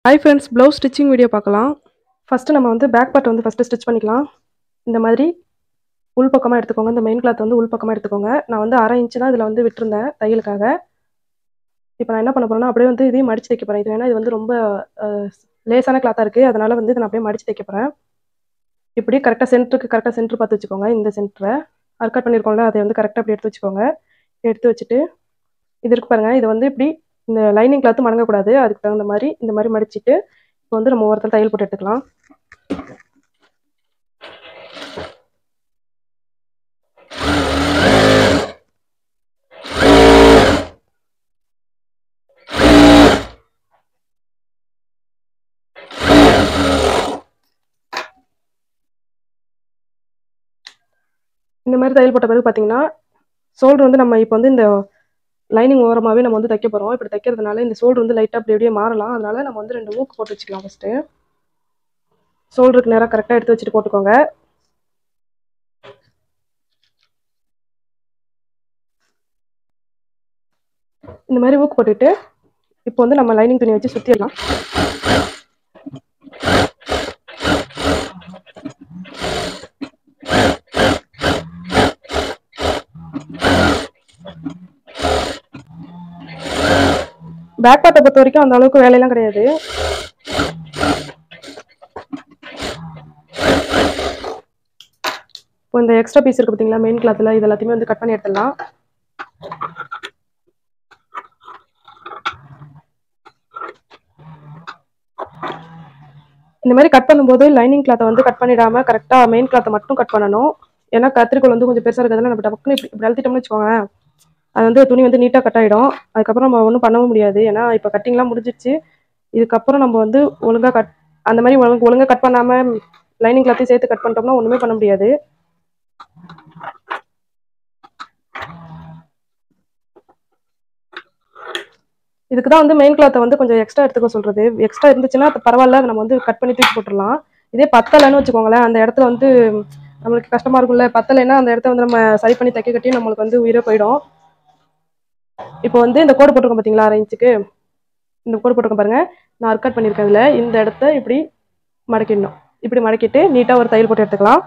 hi friends blouse stitching video பார்க்கலாம் first நம்ம வந்து பேக் பார்ட் வந்து ஃபஸ்ட்டு ஸ்டிச் பண்ணிக்கலாம் இந்த மாதிரி உள் பக்கமாக எடுத்துக்கோங்க இந்த மெயின் கிளாத் வந்து உள் பக்கமாக எடுத்துக்கோங்க நான் வந்து அரை இன்ச்சு தான் இதில் வந்து விட்டுருந்தேன் தையலுக்காக இப்போ நான் என்ன பண்ண போகிறேன்னா அப்படியே வந்து இதையும் மடிச்சு தைக்க போகிறேன் இது ஏன்னா இது வந்து ரொம்ப அஹ், லேசான கிளாத்தாக இருக்குது அதனால் வந்து இதை நான் அப்படியே மடிச்சு தைக்க போகிறேன் இப்படி கரெக்டாக சென்டருக்கு கரெக்டாக சென்டர் பார்த்து வச்சுக்கோங்க இந்த சென்டரை அர்க்கட் பண்ணியிருக்கோம்ல அதை வந்து கரெக்டாக அப்படி எடுத்து வச்சுக்கோங்க எடுத்து வச்சுட்டு இது இருக்கு பாருங்கள் இது வந்து இப்படி இந்த லைனிங் கிளாத்து மடங்கக்கூடாது அதுக்கு தகுந்த மாதிரி இந்த மாதிரி மடிச்சிட்டு இப்போ வந்து நம்ம ஒருத்தர் தையல் போட்டு எடுத்துக்கலாம் இந்த மாதிரி தையல் போட்ட பிறகு பார்த்தீங்கன்னா ஷோல்டர் வந்து நம்ம இப்போ வந்து இந்த லைனிங் ஓரமாகவே நம்ம வந்து தைக்க போகிறோம் இப்படி தைக்கிறதுனால இந்த ஷோல்டர் வந்து லைட்டாக அப்படி அப்படியே மாறலாம் அதனால நம்ம வந்து ரெண்டு ஊக்கு போட்டு வச்சுக்கலாம் ஃபஸ்ட்டு ஷோல்டருக்கு நேராக கரெக்டாக எடுத்து வச்சுட்டு போட்டுக்கோங்க இந்த மாதிரி ஊக்கு போட்டுட்டு இப்போ வந்து நம்ம லைனிங் துணி வச்சு சுற்றிடலாம் பேக் பார்ட்டை பொறுத்த வரைக்கும் அந்த அளவுக்கு வேலையெல்லாம் கிடையாது இப்போ இந்த எக்ஸ்ட்ரா பீஸ் இருக்கு பார்த்தீங்களா மெயின் கிளாத்தில் இது எல்லாத்தையுமே வந்து கட் பண்ணி எடுத்துடலாம் இந்த மாதிரி கட் பண்ணும்போது லைனிங் கிளாத்தை வந்து கட் பண்ணிடாம கரெக்டாக மெயின் கிளாத்தை மட்டும் கட் பண்ணணும் ஏன்னா கத்திரிக்கோல் வந்து கொஞ்சம் பெருசாக இருக்கிறதுல நம்ம டக்குன்னு இப்படி இப்படி அழுத்திட்டோம்னு வச்சுக்கோங்களேன் அது வந்து துணி வந்து நீட்டாக கட் ஆகிடும் அதுக்கப்புறம் நம்ம ஒன்றும் பண்ணவும் முடியாது ஏன்னா இப்போ கட்டிங்லாம் முடிஞ்சிருச்சு இதுக்கப்புறம் நம்ம வந்து ஒழுங்காக கட் அந்த மாதிரி ஒழுங்கு ஒழுங்காக கட் பண்ணாமல் லைனிங் கிளாத்தையும் சேர்த்து கட் பண்ணிட்டோம்னா ஒன்றுமே பண்ண முடியாது இதுக்கு தான் வந்து மெயின் கிளாத்தை வந்து கொஞ்சம் எக்ஸ்ட்ரா எடுத்துக்க சொல்கிறது எக்ஸ்ட்ரா இருந்துச்சுன்னா அது பரவாயில்ல அதை நம்ம வந்து கட் பண்ணி தூக்கி போட்டுடலாம் இதே பத்தலைன்னு வச்சுக்கோங்களேன் அந்த இடத்துல வந்து நம்மளுக்கு கஷ்டமாக இருக்கும்ல பத்தலைன்னா அந்த இடத்த வந்து நம்ம சரி பண்ணி தைக்க கட்டி நம்மளுக்கு வந்து உயிரே போயிடும் இப்போ வந்து இந்த கோடு போட்டிருக்கோம் பார்த்தீங்களா அரை இன்ச்சுக்கு இந்த கோடு போட்டிருக்கோம் பாருங்க நான் அர்க்கட் பண்ணியிருக்கேன் இதில் இந்த இடத்த இப்படி மடக்கிடணும் இப்படி மடக்கிட்டு நீட்டாக ஒரு தையல் போட்டு எடுத்துக்கலாம்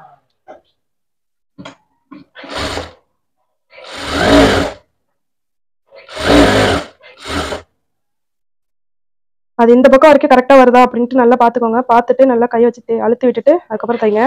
அது இந்த பக்கம் வரைக்கும் கரெக்டாக வருதா அப்படின்ட்டு நல்லா பார்த்துக்கோங்க பார்த்துட்டு நல்லா கை வச்சு தே- அழுத்தி விட்டுட்டு அதுக்கப்புறம் தைங்க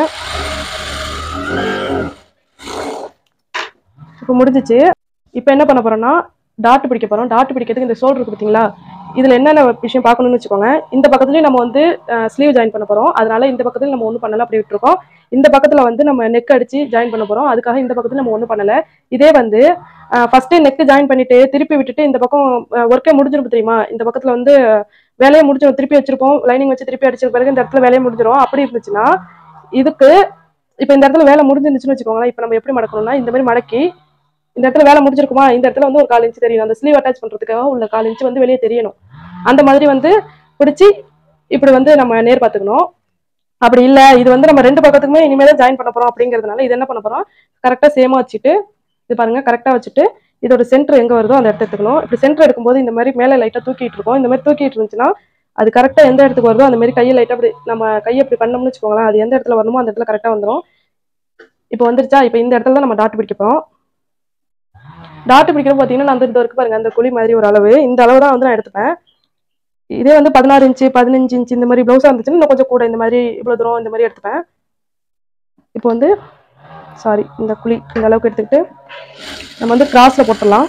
இப்போ முடிஞ்சிச்சு இப்போ என்ன பண்ண போறோம்னா டாட் பிடிக்க போறோம் டாட் பிடிக்கிறதுக்கு இந்த ஷோல்டர் பார்த்தீங்களா இதில் என்னென்ன விஷயம் பார்க்கணும்னு வச்சுக்கோங்க இந்த பக்கத்துலயும் நம்ம வந்து ஸ்லீவ் ஜாயின் பண்ண போறோம் அதனால இந்த பக்கத்துல நம்ம ஒன்றும் பண்ணல அப்படி விட்டுருக்கோம் இந்த பக்கத்துல வந்து நம்ம நெக் அடிச்சு ஜாயின் பண்ண போறோம் அதுக்காக இந்த பக்கத்துல நம்ம ஒன்றும் பண்ணல இதே வந்து ஃபர்ஸ்டே நெக் ஜாயின் பண்ணிட்டு திருப்பி விட்டுட்டு இந்த பக்கம் ஒர்க்கே முடிஞ்சிரும் தெரியுமா இந்த பக்கத்துல வந்து வேலையை முடிஞ்சிடும் திருப்பி வச்சிருப்போம் லைனிங் வச்சு திருப்பி அடிச்ச பிறகு இந்த இடத்துல வேலையை முடிஞ்சிடும் அப்படி இருந்துச்சுன்னா இதுக்கு இப்போ இந்த இடத்துல வேலை முடிஞ்சிருந்துச்சுன்னு வச்சுக்கோங்களேன் இப்போ நம்ம எப்படி மடக்கணும்னா இந்த மாதிரி மடக்கி இந்த இடத்துல வேலை முடிஞ்சிருக்குமா இந்த இடத்துல வந்து ஒரு கால் இன்ச்சு தெரியணும் அந்த ஸ்லீவ் அட்டாச் பண்றதுக்காக உள்ள கால் இன்ச்சு வந்து வெளியே தெரியணும் அந்த மாதிரி வந்து பிடிச்சி இப்படி வந்து நம்ம நேர் பார்த்துக்கணும் அப்படி இல்ல இது வந்து நம்ம ரெண்டு பக்கத்துக்குமே இனிமேல் தான் ஜாயின் பண்ண போறோம் அப்படிங்கிறதுனால இது என்ன பண்ண போறோம் கரெக்டா சேமா வச்சுட்டு இது பாருங்க கரெக்டா வச்சுட்டு இதோட சென்டர் எங்க வருதோ அந்த இடத்த எடுத்துக்கணும் இப்படி சென்டர் எடுக்கும்போது இந்த மாதிரி மேலே லைட்டா தூக்கிட்டு இருக்கோம் இந்த மாதிரி தூக்கிட்டு இருந்துச்சுன்னா அது கரெக்டா எந்த இடத்துக்கு வருதோ அந்த மாதிரி கையை லைட்டா அப்படி நம்ம கையை இப்படி பண்ணோம்னு வச்சுக்கோங்களேன் அது எந்த இடத்துல வரணுமோ அந்த இடத்துல கரெக்டா வந்துடும் இப்போ வந்துருச்சா இப்போ இந்த இடத்துல தான் நம்ம டாட் பிடிக்க போறோம் டாட் பிடிக்கிறப்ப பார்த்தீங்கன்னா நான் வந்து இந்த இருக்கு பாருங்க அந்த குழி மாதிரி ஒரு அளவு இந்த அளவு தான் வந்து நான் எடுத்துப்பேன் இதே வந்து பதினாறு இன்ச்சு பதினஞ்சு இன்ச்சு இந்த மாதிரி ப்ளவுஸாக இருந்துச்சுன்னா இன்னும் கொஞ்சம் கூட இந்த மாதிரி இவ்வளோ தூரம் இந்த மாதிரி எடுத்துப்பேன் இப்போ வந்து சாரி இந்த குழி இந்த அளவுக்கு எடுத்துக்கிட்டு நம்ம வந்து கிராஸில் போட்டுடலாம்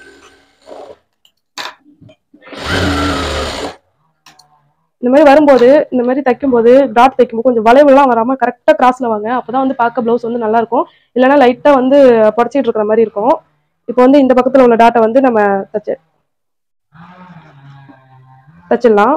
இந்த மாதிரி வரும்போது இந்த மாதிரி தைக்கும்போது டாட் தைக்கும்போது கொஞ்சம் வளைவுலாம் வராமல் கரெக்டாக கிராஸில் வாங்க அப்போ தான் வந்து பார்க்க ப்ளவுஸ் வந்து நல்லா இருக்கும் இல்லைன்னா லைட்டாக வந்து புடச்சிட்டு இருக்கிற மாதிரி இருக்கும் இப்போ வந்து இந்த பக்கத்தில் உள்ள டாட்டை வந்து நம்ம தச்சு தச்சிடலாம்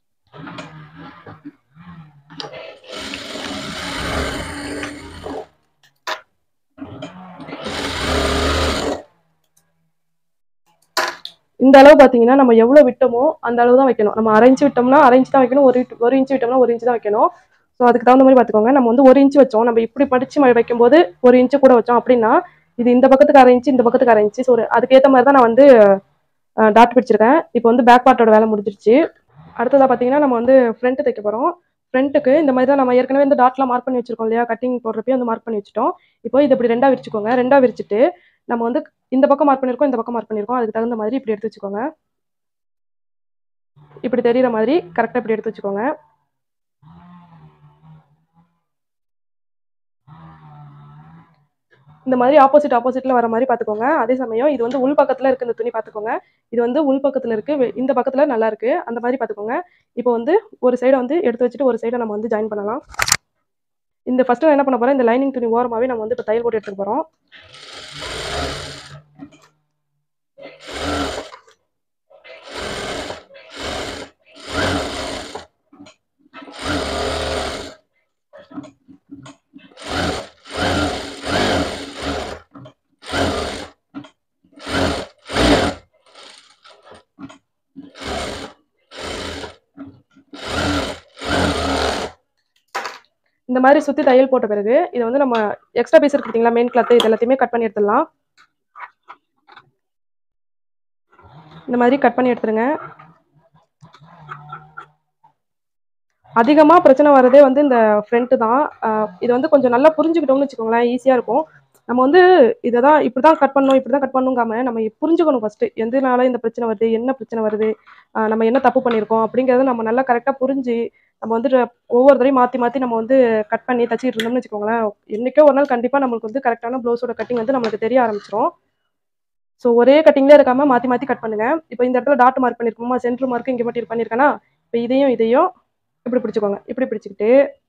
இந்த அளவு பார்த்தீங்கன்னா நம்ம எவ்வளோ விட்டோமோ அந்த அளவு தான் வைக்கணும் நம்ம அரை இன்ச்சு விட்டோம்னா அரை இன்ச்சு தான் வைக்கணும் ஒரு இன்ச்- ஒரு இன்ச்சு விட்டோம்னா ஒரு இன்ச்சு தான் வைக்கணும் ஸோ அதுக்கு தகுந்த மாதிரி பார்த்துக்கோங்க நம்ம வந்து ஒரு இன்ச்சு வச்சோம் நம்ம இப்படி படிச்சு ம- வைக்கும்போது ஒரு இன்ச்சு கூட வச்சோம் அப்படின்னா இது இந்த பக்கத்துக்கு அரை இன்ச்சு இந்த பக்கத்துக்கு அரை இன்ச்சு ஸோ அதுக்கேற்ற மாதிரி தான் நான் வந்து டாட் பிடிச்சிருக்கேன் இப்போ வந்து பேக் பார்ட்டோட வேலை முடிஞ்சிருச்சு அடுத்ததாக பார்த்தீங்கன்னா நம்ம வந்து ஃப்ரண்ட் தைக்க போகிறோம் ஃப்ரண்ட்டுக்கு இந்த மாதிரி தான் நம்ம ஏற்கனவே இந்த டாட்லாம் மார்க் பண்ணி வச்சிருக்கோம் இல்லையா கட்டிங் போடுறப்பயே வந்து மார்க் பண்ணி வச்சிட்டோம் இப்போ இது இப்படி ரெண்டா விரிச்சுக்கோங்க ரெண்டா விரிச்சிட்டு நம்ம வந்து இந்த பக்கம் மார்க் பண்ணியிருக்கோம் இந்த பக்கம் மார்க் பண்ணியிருக்கோம் அதுக்கு தகுந்த மாதிரி இப்படி எடுத்து வச்சுக்கோங்க இப்படி தெரியுற மாதிரி கரெக்டாக இப்படி எடுத்து வச்சுக்கோங்க இந்த மாதிரி ஆப்போசிட் ஆப்போசிட்ல வர மாதிரி பார்த்துக்கோங்க அதே சமயம் இது வந்து உள் பக்கத்துல இருக்கு இந்த துணி பார்த்துக்கோங்க இது வந்து உள் பக்கத்துல இருக்கு வெ- இந்த பக்கத்துல நல்லா இருக்கு அந்த மாதிரி பார்த்துக்கோங்க இப்போ வந்து ஒரு சைடை வந்து எடுத்து வச்சுட்டு ஒரு சைடை நம்ம வந்து ஜாயின் பண்ணலாம் இந்த ஃபர்ஸ்ட் என்ன பண்ண போறோம் இந்த லைனிங் துணி ஓரமாவே நம்ம வந்து இப்போ தையல் போட்டு எடுத்துக்க போறோம் இந்த மாதிரி சுத்தி தையல் போட்ட பிறகு இதை வந்து நம்ம எக்ஸ்ட்ரா பீஸ் இருக்கு பார்த்தீங்களா மெயின் கிளாத் இது எல்லாத்தையுமே கட் பண்ணி எடுத்துடலாம் இந்த மாதிரி கட் பண்ணி எடுத்துருங்க அதிகமாக பிரச்சனை வர்றதே வந்து இந்த ஃப்ரண்ட்டு தான் ஆஹ் இது வந்து கொஞ்சம் நல்லா புரிஞ்சுக்கிட்டோம்னு வச்சுக்கோங்களேன் ஈஸியாக இருக்கும் நம்ம வந்து இதை தான் இப்படி தான் கட் பண்ணணும் இப்படி தான் கட் பண்ணுங்காம நம்ம புரிஞ்சுக்கணும் ஃபஸ்ட்டு எந்தனால இந்த பிரச்சனை வருது என்ன பிரச்சனை வருது ஆஹ் நம்ம என்ன தப்பு பண்ணியிருக்கோம் அப்படிங்கிறத நம்ம நல்லா கரெக்டாக புரிஞ்சு நம்ம வந்து ஒவ்வொரு தடவையும் மாற்றி மாற்றி நம்ம வந்து கட் பண்ணி தச்சிட்டு இருந்தோம்னு வச்சுக்கோங்களேன் என்றைக்கோ ஒரு நாள் கண்டிப்பாக நம்மளுக்கு வந்து கரெக்டான ப்ளவுஸோட கட்டிங் வந்து நம்மளுக்கு தெரிய ஆரம்பிச்சிரும் ஸோ ஒரே கட்டிங்லேயே இருக்காம மாற்றி மாற்றி கட் பண்ணுங்க இப்போ இந்த இடத்துல டாட் மார்க் பண்ணியிருக்கோமா சென்டர் மார்க் இங்கே மட்டும் பண்ணியிருக்கேனா இப்போ இதையும் இதையும் இப்படி பிடிச்சிக்கோங்க இப்படி பிடிச்சிக்கிட்டு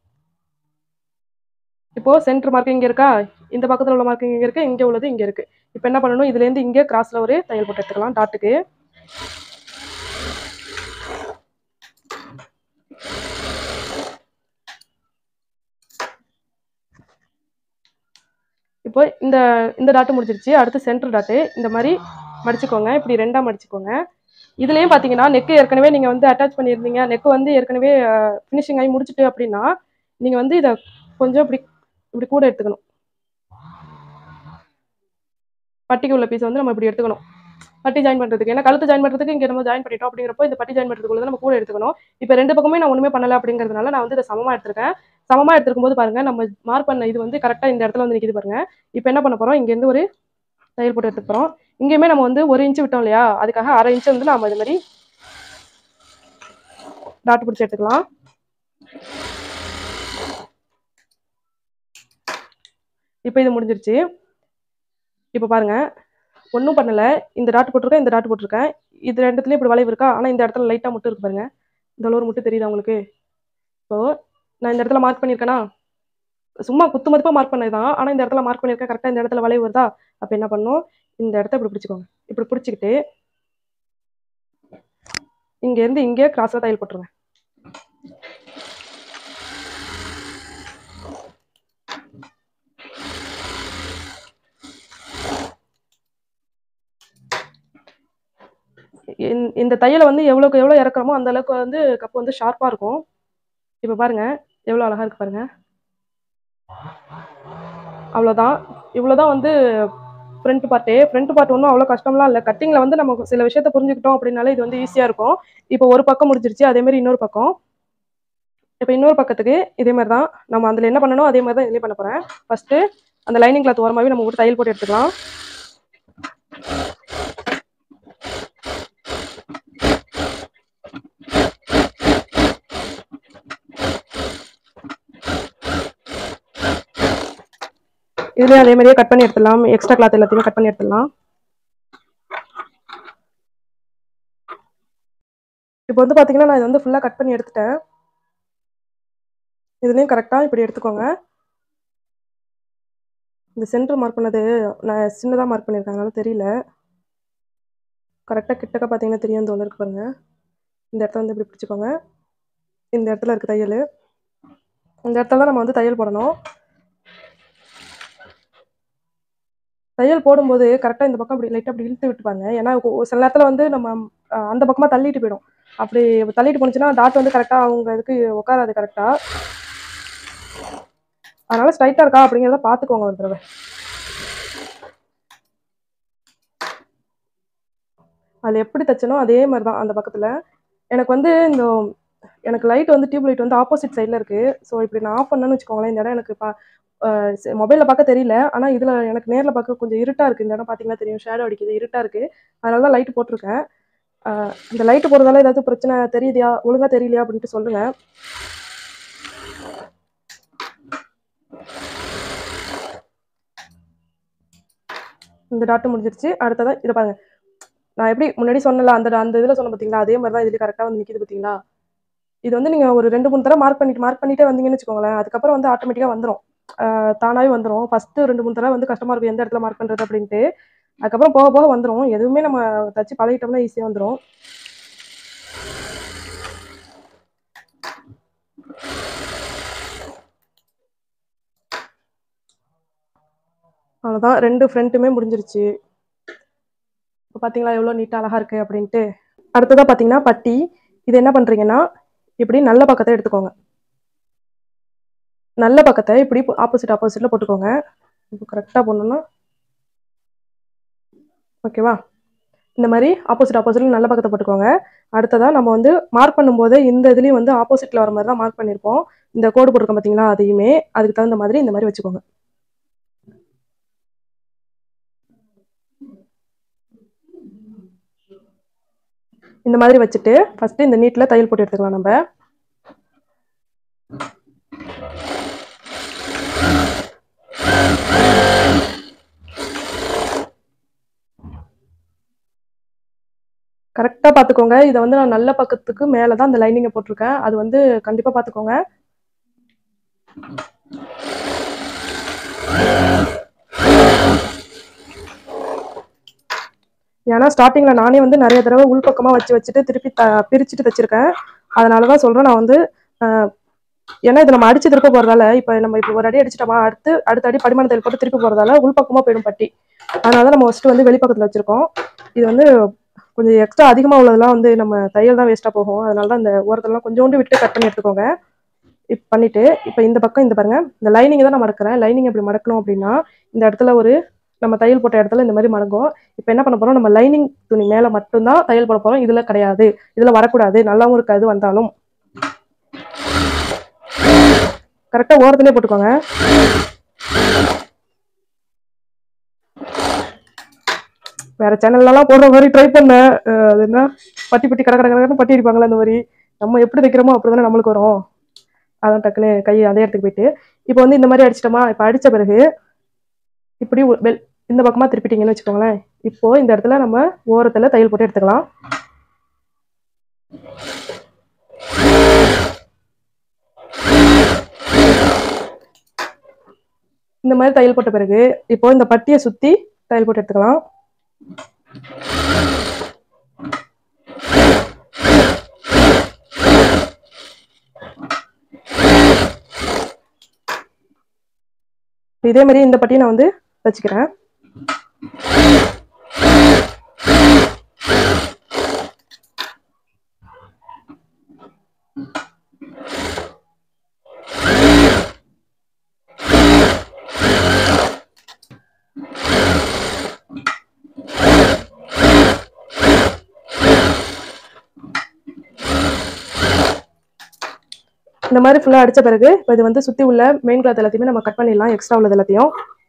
இப்போ சென்டர் மார்க் இங்கே இருக்கா இந்த பக்கத்தில் உள்ள மார்க் இங்கே இருக்கு இங்கே உள்ளது இங்கே இருக்கு இப்போ என்ன பண்ணணும் இதுலேருந்து இங்கே கிராஸில் ஒரு தையல் போட்டு எடுத்துக்கலாம் டாட்டுக்கு இப்போ இந்த இந்த டாட்டு முடிஞ்சிருச்சு அடுத்து சென்டர் டாட்டு இந்த மாதிரி மடிச்சுக்கோங்க இப்படி ரெண்டா மடிச்சுக்கோங்க இதுலயும் பாத்தீங்கன்னா நெக் ஏற்கனவே நீங்க வந்து அட்டாச் பண்ணியிருந்தீங்க நெக் வந்து ஏற்கனவே ஃபினிஷிங் ஆகி முடிச்சிட்டு அப்படின்னா நீங்க வந்து இதை கொஞ்சம் இப்படி இப்படி கூட எடுத்துக்கணும் பட்டிக்கு உள்ள பீஸ் வந்து நம்ம இப்படி எடுத்துக்கணும் பட்டி ஜாயின் பண்றதுக்கு ஏன்னா கழுத்து ஜாயின் பண்றதுக்கு இங்க நம்ம ஜாயின் பண்ணிட்டோம் அப்படிங்கிறப்போ இந்த பட்டி ஜாயின் பண்றதுக்குள்ள நம்ம கூட எடுத்துக்கணும் இப்போ ரெண்டு பக்கமே நான் ஒண்ணுமே பண்ணல அப்படிங்கிறதுனால நான் வந்து இதை சமமா எடுத்திருக்கேன் சமமா எடுத்துக்கும் போது பாருங்க நம்ம மார்க் பண்ண இது வந்து கரெக்டா இந்த இடத்துல வந்து நிக்குது பாருங்க இப்போ என்ன பண்ண போறோம் இங்க இருந்து ஒரு தையல் போட்டு எடுத்துக்க போறோம் இங்கேயுமே நம்ம வந்து ஒரு இன்ச்சு விட்டோம் இல்லையா அதுக்காக அரை இன்ச்சு வந்து நம்ம இது மாதிரி டாட் பிடிச்சி எடுத்துக்கலாம் இப்போ இது முடிஞ்சிருச்சு இப்போ பாருங்க ஒன்றும் பண்ணல இந்த டாட் போட்டிருக்கேன் இந்த டாட் போட்டிருக்கேன் இது ரெண்டுத்துலயும் இப்படி வளைவு இருக்கா ஆனால் இந்த இடத்துல லைட்டாக மட்டும் இருக்கு பாருங்க இந்த அளவு மட்டும் தெரியுதா உங்களுக்கு இப்போ நான் இந்த இடத்துல மார்க் பண்ணியிருக்கேனா சும்மா குத்து மதிப்பாக மார்க் பண்ணதுதான் ஆனால் இந்த இடத்துல மார்க் பண்ணியிருக்கேன் கரெக்டாக இந்த இடத்துல வளைவு வருதா அப்போ என்ன பண்ணணும் இந்த இடத்த இப்படி பிடிச்சிக்கோங்க இப்படி பிடிச்சிக்கிட்டு இங்கேருந்து இங்கே கிராஸாக தையல் போட்டுருங்க இந்த- இந்த தையலை வந்து எவ்வளோக்கு எவ்வளோ இறக்குறோமோ அந்த அளவுக்கு வந்து கப்பு வந்து ஷார்ப்பாக இருக்கும் இப்போ பாருங்க எவ்வளோ அழகா இருக்கு பாருங்க அவ்வளோதான் இவ்வளோதான் வந்து ஃப்ரண்ட் பார்ட்டு ஃப்ரண்ட் பார்ட் ஒன்றும் அவ்வளோ கஷ்டம்லாம் இல்லை கட்டிங்கில் வந்து நம்ம சில விஷயத்த புரிஞ்சுக்கிட்டோம் அப்படின்னாலே இது வந்து ஈஸியாக இருக்கும் இப்போ ஒரு பக்கம் முடிஞ்சிருச்சு அதே மாதிரி இன்னொரு பக்கம் இப்போ இன்னொரு பக்கத்துக்கு இதே மாதிரி தான் நம்ம அதில் என்ன பண்ணணும் அதே மாதிரி தான் இதுலேயும் பண்ண போகிறேன் ஃபஸ்ட்டு அந்த லைனிங் கிளாத் ஓரமாகவே நம்ம ஒரு தையல் போட்டு எடுத்துக்கலாம் இதுலேயும் அதே மாதிரியே கட் பண்ணி எடுத்துடலாம் எக்ஸ்ட்ரா கிளாத் எல்லாத்தையுமே கட் பண்ணி எடுத்துடலாம் இப்போ வந்து பார்த்தீங்கன்னா நான் இது வந்து ஃபுல்லாக கட் பண்ணி எடுத்துட்டேன் இதுலேயும் கரெக்டாக இப்படி எடுத்துக்கோங்க இந்த சென்டர் மார்க் பண்ணது நான் சின்னதாக மார்க் பண்ணியிருக்கேன் அதனால தெரியல கரெக்டாக கிட்டக்க பார்த்தீங்கன்னா தெரியும் இந்த ஒன்று இருக்கு பாருங்க இந்த இடத்த வந்து இப்படி பிடிச்சிக்கோங்க இந்த இடத்துல இருக்கு தையல் இந்த இடத்துல தான் நம்ம வந்து தையல் போடணும் தையல் போடும்போது கரெக்டாக இந்த பக்கம் இப்படி லைட்டாக அப்படி இழுத்து விட்டுப்பாங்க ஏன்னா ஒ- சில நேரத்தில் வந்து நம்ம அஹ், அந்த பக்கமாக தள்ளிட்டு போயிடும் அப்படி தள்ளிட்டு போணுச்சுன்னா டாட் வந்து கரெக்டாக அவங்க இதுக்கு உட்காராது கரெக்டாக அதனால ஸ்ட்ரைட்டாக இருக்கா அப்படிங்கிறத பார்த்துக்கோங்க ஒரு தடவை அதில் எப்படி தைச்சனோ அதே மாதிரி தான் அந்த பக்கத்தில் எனக்கு வந்து இந்த எனக்கு லைட் வந்து டியூப் லைட் வந்து ஆப்போசிட் சைடில் இருக்குது ஸோ இப்படி நான் ஆஃப் பண்ணேன்னு வச்சுக்கோங்களேன் இந்த இடம் எனக்கு பா மொபைலில் பார்க்க தெரியல ஆனால் இதில் எனக்கு நேரில் பார்க்க கொஞ்சம் இருட்டாக இருக்குது இந்த இடம் பார்த்தீங்கன்னா தெரியும் ஷேடோ அடிக்குது இருட்டாக இருக்குது அதனால தான் லைட் போட்டிருக்கேன் ஆஹ் இந்த லைட்டு போடுறதால ஏதாவது பிரச்சனை தெரியுதா ஒழுங்காக தெரியலையா அப்படின்ட்டு சொல்லுங்கள் இந்த டாட்டு முடிஞ்சிருச்சு அடுத்ததான் இதை பாருங்க நான் எப்படி முன்னாடி சொன்னல அந்த அந்த இதில் சொன்ன பார்த்தீங்களா அதே மாதிரி தான் இதுல கரெக்டாக வந்து நிற்கிது பார்த்தீங்களா இது வந்து நீங்கள் ஒரு ரெண்டு மூணு தடவை மார்க் பண்ணிட்டு மார்க் பண்ணிட்டே வந்தீங்கன்னு வச்சுக்கோங்களேன் அதுக்கப்புறம் வந்து ஆட்டோமேட்டிக்காக வந்துடும் தானாகவே வந்துடும் ஃபஸ்ட்டு ரெண்டு மூணு தடவை வந்து கஷ்டமாக இருக்கும் எந்த இடத்துல மார்க் பண்ணுறது அப்படின்ட்டு அதுக்கப்புறம் போக போக வந்துடும் எதுவுமே நம்ம தச்சு பழகிட்டோம்னா ஈஸியாக வந்துடும் அவ்வளோதான் ரெண்டு ஃப்ரண்ட்டுமே முடிஞ்சிருச்சு இப்போ பார்த்தீங்களா எவ்வளோ நீட்டாக அழகாக இருக்குது அப்படின்ட்டு அடுத்ததாக பார்த்தீங்கன்னா பட்டி இது என்ன பண்ணுறீங்கன்னா இப்படி நல்ல பக்கத்தை எடுத்துக்கோங்க நல்ல பக்கத்தை இப்படி ஆப்போசிட் ஆப்போசிட்டில் போட்டுக்கோங்க இப்போ கரெக்டாக போடணும்னா ஓகேவா இந்த மாதிரி ஆப்போசிட் ஆப்போசிட்டில் நல்ல பக்கத்தை போட்டுக்கோங்க அடுத்ததாக நம்ம வந்து மார்க் பண்ணும்போது இந்த இதுலேயும் வந்து ஆப்போசிட்டில் வர மாதிரி தான் மார்க் பண்ணியிருப்போம் இந்த கோடு போட்டிருக்கோம் பார்த்தீங்களா அதையுமே அதுக்கு தகுந்த மாதிரி இந்த மாதிரி வச்சுக்கோங்க இந்த மாதிரி வச்சுட்டு ஃபஸ்ட்டு இந்த நீட்டில் தையல் போட்டு எடுத்துக்கலாம் நம்ம கரெக்டாக பார்த்துக்கோங்க இதை வந்து நான் நல்ல பக்கத்துக்கு மேலே தான் இந்த லைனிங்கை போட்டிருக்கேன் அது வந்து கண்டிப்பாக பார்த்துக்கோங்க ஏன்னா ஸ்டார்டிங்கில் நானே வந்து நிறைய தடவை உள்பக்கமாக வச்சு வச்சுட்டு திருப்பி த பிரிச்சுட்டு தைச்சிருக்கேன் அதனால தான் சொல்கிறேன் நான் வந்து அஹ், ஏன்னா இது நம்ம அடிச்சு திருப்ப போகிறதால இப்போ நம்ம இப்போ ஒரு அடி அடிச்சிட்டோமா அடுத்து அடுத்த அடி படிமான தையல் போட்டு திருப்பி போகிறதால உள்பக்கமாக போயிடும் பட்டி அதனால தான் நம்ம ஃபஸ்ட்டு வந்து வெளிப்பக்கத்தில் வச்சுருக்கோம் இது வந்து கொஞ்சம் எக்ஸ்ட்ரா அதிகமாக உள்ளதெல்லாம் வந்து நம்ம தையல் தான் வேஸ்ட்டாக போகும் அதனால தான் இந்த ஓரத்தெல்லாம் கொஞ்சோண்டு விட்டு கட் பண்ணி எடுத்துக்கோங்க இப்போ பண்ணிட்டு இப்போ இந்த பக்கம் இந்த பாருங்க இந்த லைனிங் தான் நான் மடக்கிறேன் லைனிங் எப்படி மடக்கணும் அப்படின்னா இந்த இடத்துல ஒரு நம்ம தையல் போட்ட இடத்துல இந்த மாதிரி மடங்கும் இப்போ என்ன பண்ண போறோம் நம்ம லைனிங் துணி மேலே மட்டும்தான் தையல் போட போறோம் இதுல கிடையாது இதுல வரக்கூடாது நல்லாவும் இருக்காது வந்தாலும் கரெக்டாக ஓரத்துலேயே போட்டுக்கோங்க வேற சேனல்லலாம் போடுற மாதிரி ட்ரை பண்ணேன் அஹ் அது என்ன பட்டி பட்டி கடை கடை கடை பட்டி அடிப்பாங்களா அந்த மாதிரி நம்ம எப்படி தைக்கிறோமோ அப்படி தானே நம்மளுக்கு வரும் அதான் டக்குன்னு கை அதே இடத்துக்கு போயிட்டு இப்போ வந்து இந்த மாதிரி அடிச்சிட்டோமா இப்போ அடிச்ச பிறகு இப்படி உ- வெள் இந்த பக்கமா திருப்பிட்டீங்கன்னு வச்சுக்கோங்களேன் இப்போ இந்த இடத்துல நம்ம ஓரத்துல தையல் போட்டு எடுத்துக்கலாம் இந்த மாதிரி தையல் போட்ட பிறகு இப்போ இந்த பட்டியை சுத்தி தையல் போட்டு எடுத்துக்கலாம் இதே மாதிரி இந்த பட்டியை நான் வந்து தச்சுக்கிறேன் இந்த மாதிரி ஃபுல்லாக அடிச்ச பிறகு இப்போ இது வந்து சுற்றி உள்ள மெயின் கிளாத் எல்லாத்தையுமே நம்ம கட் பண்ணிடலாம் எக்ஸ்ட்ரா உள்ளது எல்லாத்தையும்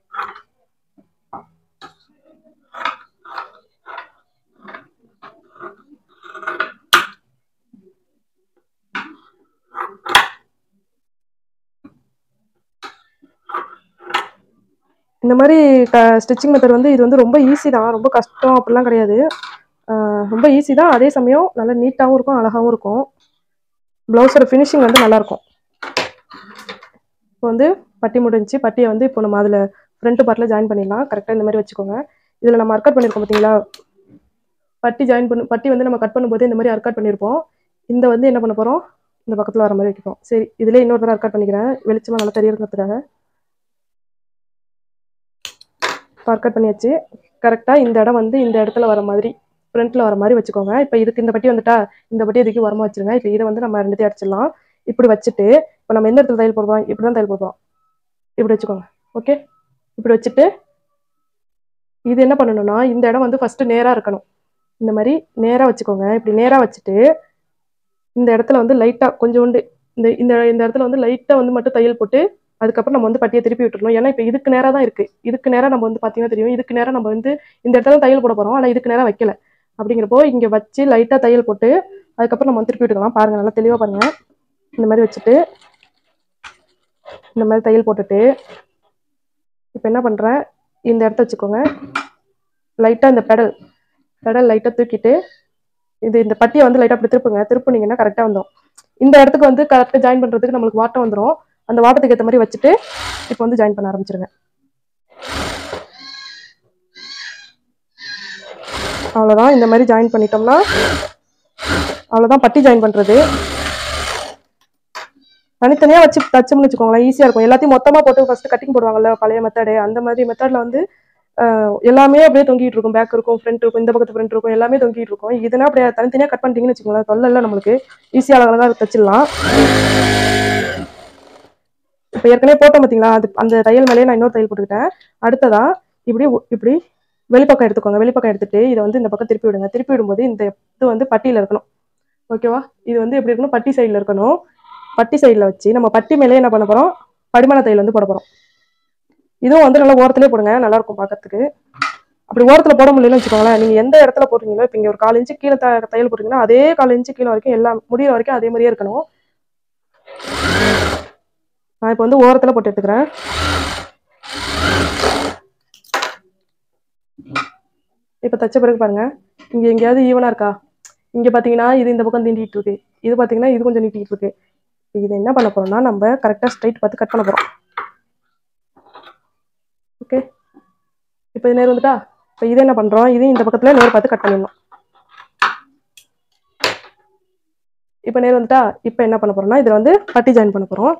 இந்த மாதிரி க ஸ்டிச்சிங் மெத்தட் வந்து இது வந்து ரொம்ப ஈஸி தான் ரொம்ப கஷ்டம் அப்படிலாம் கிடையாது ஆஹ் ரொம்ப ஈஸி தான் அதே சமயம் நல்லா நீட்டாகவும் இருக்கும் அழகாகவும் இருக்கும் ப்ளவுஸோட ஃபினிஷிங் வந்து நல்லா இருக்கும் இப்போ வந்து பட்டி முடிஞ்சுச்சு பட்டியை வந்து இப்போ நம்ம அதில் ஃப்ரண்ட் பார்ட்டில் ஜாயின் பண்ணிடலாம் கரெக்டாக இந்த மாதிரி வச்சுக்கோங்க இதில் நம்ம அர்க்கட் பண்ணியிருக்கோம் பார்த்தீங்களா பட்டி ஜாயின் பண்ணி பட்டி வந்து நம்ம கட் பண்ணும்போது இந்த மாதிரி அர்க்கட் பண்ணியிருப்போம் இந்த வந்து என்ன பண்ண போகிறோம் இந்த பக்கத்தில் வர மாதிரி வைக்கிறோம் சரி இதிலே இன்னொரு தடவை அர்க்கட் பண்ணிக்கிறேன் வெளிச்சமாக நல்லா தெரியறதுக்காக அர்க்கட் பண்ணியாச்சு கரெக்டாக இந்த இடம் வந்து இந்த இடத்துல வர மாதிரி ஃப்ரண்ட்டில் வர மாதிரி வச்சுக்கோங்க இப்போ இதுக்கு இந்த பட்டி வந்துட்டா இந்த பட்டி இதுக்கு வரமா வச்சிருங்க இப்போ இதை வந்து நம்ம ரெண்டுத்தையும் அடிச்சிடலாம் இப்படி வச்சுட்டு இப்போ நம்ம எந்த இடத்துல தையல் போடுறோம் இப்படி தான் தையல் போடுறோம் இப்படி வச்சுக்கோங்க ஓகே இப்படி வச்சுட்டு இது என்ன பண்ணணும்னா இந்த இடம் வந்து ஃபஸ்ட்டு நேராக இருக்கணும் இந்த மாதிரி நேராக வச்சுக்கோங்க இப்படி நேராக வச்சுட்டு இந்த இடத்துல வந்து லைட்டாக கொஞ்சோண்டு இந்த இந்த இந்த இடத்துல வந்து லைட்டாக வந்து மட்டும் தையல் போட்டு அதுக்கப்புறம் நம்ம வந்து பட்டியை திருப்பி விட்டுறணும் ஏன்னா இப்போ இதுக்கு நேராக தான் இருக்குது இதுக்கு நேராக நம்ம வந்து பார்த்தீங்கன்னா தெரியும் இதுக்கு நேராக நம்ம வந்து இந்த இடத்துல தையல் போட போகிறோம் ஆனால் இதுக்கு நேராக வைக்கல அப்படிங்கிறப்போ இங்கே வச்சு லைட்டாக தையல் போட்டு அதுக்கப்புறம் நம்ம வந்து திருப்பி விட்டுக்கலாம் பாருங்கள் நல்லா தெளிவாக பாருங்கள் இந்த மாதிரி வச்சுட்டு இந்த மாதிரி தையல் போட்டுட்டு இப்போ என்ன பண்ணுறேன் இந்த இடத்த வச்சுக்கோங்க லைட்டாக இந்த பெடல் பெடல் லைட்டாக தூக்கிட்டு இது இந்த பட்டியை வந்து லைட்டாக அப்படி திருப்புங்க திருப்புனீங்கன்னா கரெக்டாக வந்துடும் இந்த இடத்துக்கு வந்து கரெக்டாக ஜாயின் பண்ணுறதுக்கு நம்மளுக்கு வாட்டம் வந்துடும் அந்த வாட்டத்துக்கு ஏற்ற மாதிரி வச்சுட்டு இப்போ வந்து ஜாயின் பண்ண ஆரம்பிச்சிருங்க அவ்வளோதான் இந்த மாதிரி ஜாயின் பண்ணிட்டோம்னா அவ்வளோதான் பட்டி ஜாயின் பண்ணுறது தனித்தனியாக வச்சு தச்சோம்னு வச்சுக்கோங்களேன் ஈஸியாக இருக்கும் எல்லாத்தையும் மொத்தமாக போட்டு ஃபஸ்ட்டு கட்டிங் போடுவாங்கல்ல பழைய மெத்தடு அந்த மாதிரி மெத்தடில் வந்து ஆஹ், எல்லாமே அப்படியே தொங்கிட்டு இருக்கும் பேக் இருக்கும் ஃப்ரண்ட் இருக்கும் இந்த பக்கத்து ஃப்ரண்ட் இருக்கும் எல்லாமே தொங்கிட்டு இருக்கும் இதுனா அப்படியே தனித்தனியாக கட் பண்ணிட்டீங்கன்னு வச்சுக்கோங்களேன் தொல்லை இல்லை நம்மளுக்கு ஈஸியாக அழகாக தச்சிடலாம் இப்போ ஏற்கனவே போட்டோம் பார்த்தீங்களா அது அந்த தையல் மேலேயே நான் இன்னொரு தையல் போட்டுக்கிட்டேன் அடுத்ததா இப்படி உ- இப்படி வெளிப்பக்கம் எடுத்துக்கோங்க வெளிப்பக்கம் எடுத்துட்டு இதை வந்து இந்த பக்கம் திருப்பி விடுங்க திருப்பி விடும்போது இந்த இது வந்து பட்டியில் இருக்கணும் ஓகேவா இது வந்து எப்படி இருக்கணும் பட்டி சைடில் இருக்கணும் பட்டி சைடில் வச்சு நம்ம பட்டி மேலே என்ன பண்ண போகிறோம் படிமான தையல் வந்து போட போகிறோம் இதுவும் வந்து நல்லா ஓரத்துலேயே போடுங்க நல்லா இருக்கும் பார்க்கறதுக்கு அப்படி ஓரத்தில் போட முடியலன்னு வச்சுக்கோங்களேன் நீங்கள் எந்த இடத்துல போடுறீங்களோ இப்போ இங்கே ஒரு கால் இன்ச்சு கீழே த தையல் போட்டிங்கன்னா அதே கால் இன்ச்சு கீழே வரைக்கும் எல்லாம் முடியிற வரைக்கும் அதே மாதிரியே இருக்கணும் நான் இப்போ வந்து ஓரத்தில் போட்டு எடுத்துக்கிறேன் இப்போ தச்ச பிறகு பாருங்க இங்கே எங்கேயாவது ஈவனாக இருக்கா இங்கே பார்த்தீங்கன்னா இது இந்த பக்கம் தீண்டிட்டு இருக்கு இது பார்த்தீங்கன்னா இது கொஞ்சம் நீட்டிட்டு இருக்கு இது என்ன பண்ண போறோம்னா நம்ம கரெக்டாக ஸ்ட்ரைட் பார்த்து கட் பண்ண போகிறோம் ஓகே இப்போ இது நேர் வந்துட்டா இப்போ இது என்ன பண்ணுறோம் இதையும் இந்த பக்கத்தில் நேர் பார்த்து கட் பண்ணிடணும் இப்போ நேர் வந்துட்டா இப்போ என்ன பண்ண போறோம்னா இதில் வந்து பட்டி ஜாயின் பண்ண போகிறோம்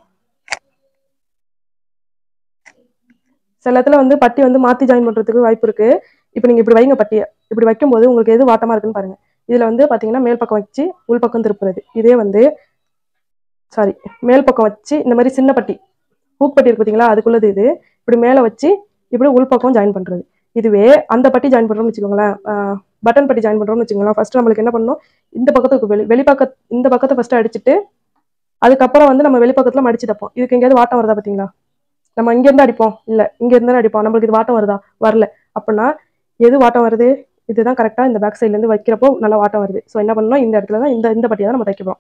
சில இடத்துல வந்து பட்டி வந்து மாற்றி ஜாயின் பண்ணுறதுக்கு வாய்ப்பு இருக்கு இப்போ நீங்கள் இப்படி வைங்க பட்டியை இப்படி வைக்கும்போது உங்களுக்கு எது வாட்டமாக இருக்குன்னு பாருங்க இதில் வந்து பார்த்தீங்கன்னா மேல் பக்கம் வச்சு உள் பக்கம் திருப்புறது இதே வந்து சாரி மேல் பக்கம் வச்சு இந்த மாதிரி சின்ன பட்டி ஹூக் பட்டி இருக்கு பார்த்தீங்களா அதுக்குள்ளது இது இப்படி மேலே வச்சு இப்படி உள் பக்கம் ஜாயின் பண்ணுறது இதுவே அந்த பட்டி ஜாயின் பண்ணுறோம்னு வச்சுக்கோங்களேன் பட்டன் பட்டி ஜாயின் பண்ணுறோம்னு வச்சுக்கோங்களேன் ஃபர்ஸ்ட் நம்மளுக்கு என்ன பண்ணணும் இந்த பக்கத்துக்கு வெளி வெளிப்பக்க இந்த பக்கத்தை ஃபர்ஸ்ட் அடிச்சுட்டு அதுக்கப்புறம் வந்து நம்ம வெளிப்பக்கத்தில் மடிச்சு தைப்போம் இதுக்கு எங்கேயாவது வாட்டம் வருதா பார்த்தீங்களா நம்ம இங்கேருந்து அடிப்போம் இல்லை இங்கேருந்து அடிப்போம் நம்மளுக்கு இது வாட்டம் வருதா வரல அப்படின்னா எது வாட்டம் வருது இதுதான் கரெக்டாக இந்த பேக் சைட்லேருந்து வைக்கிறப்போ நல்லா வாட்டம் வருது ஸோ என்ன பண்ணணும் இந்த இடத்துல தான் இந்த இந்த பட்டியை தான் நம்ம தைக்க போகிறோம்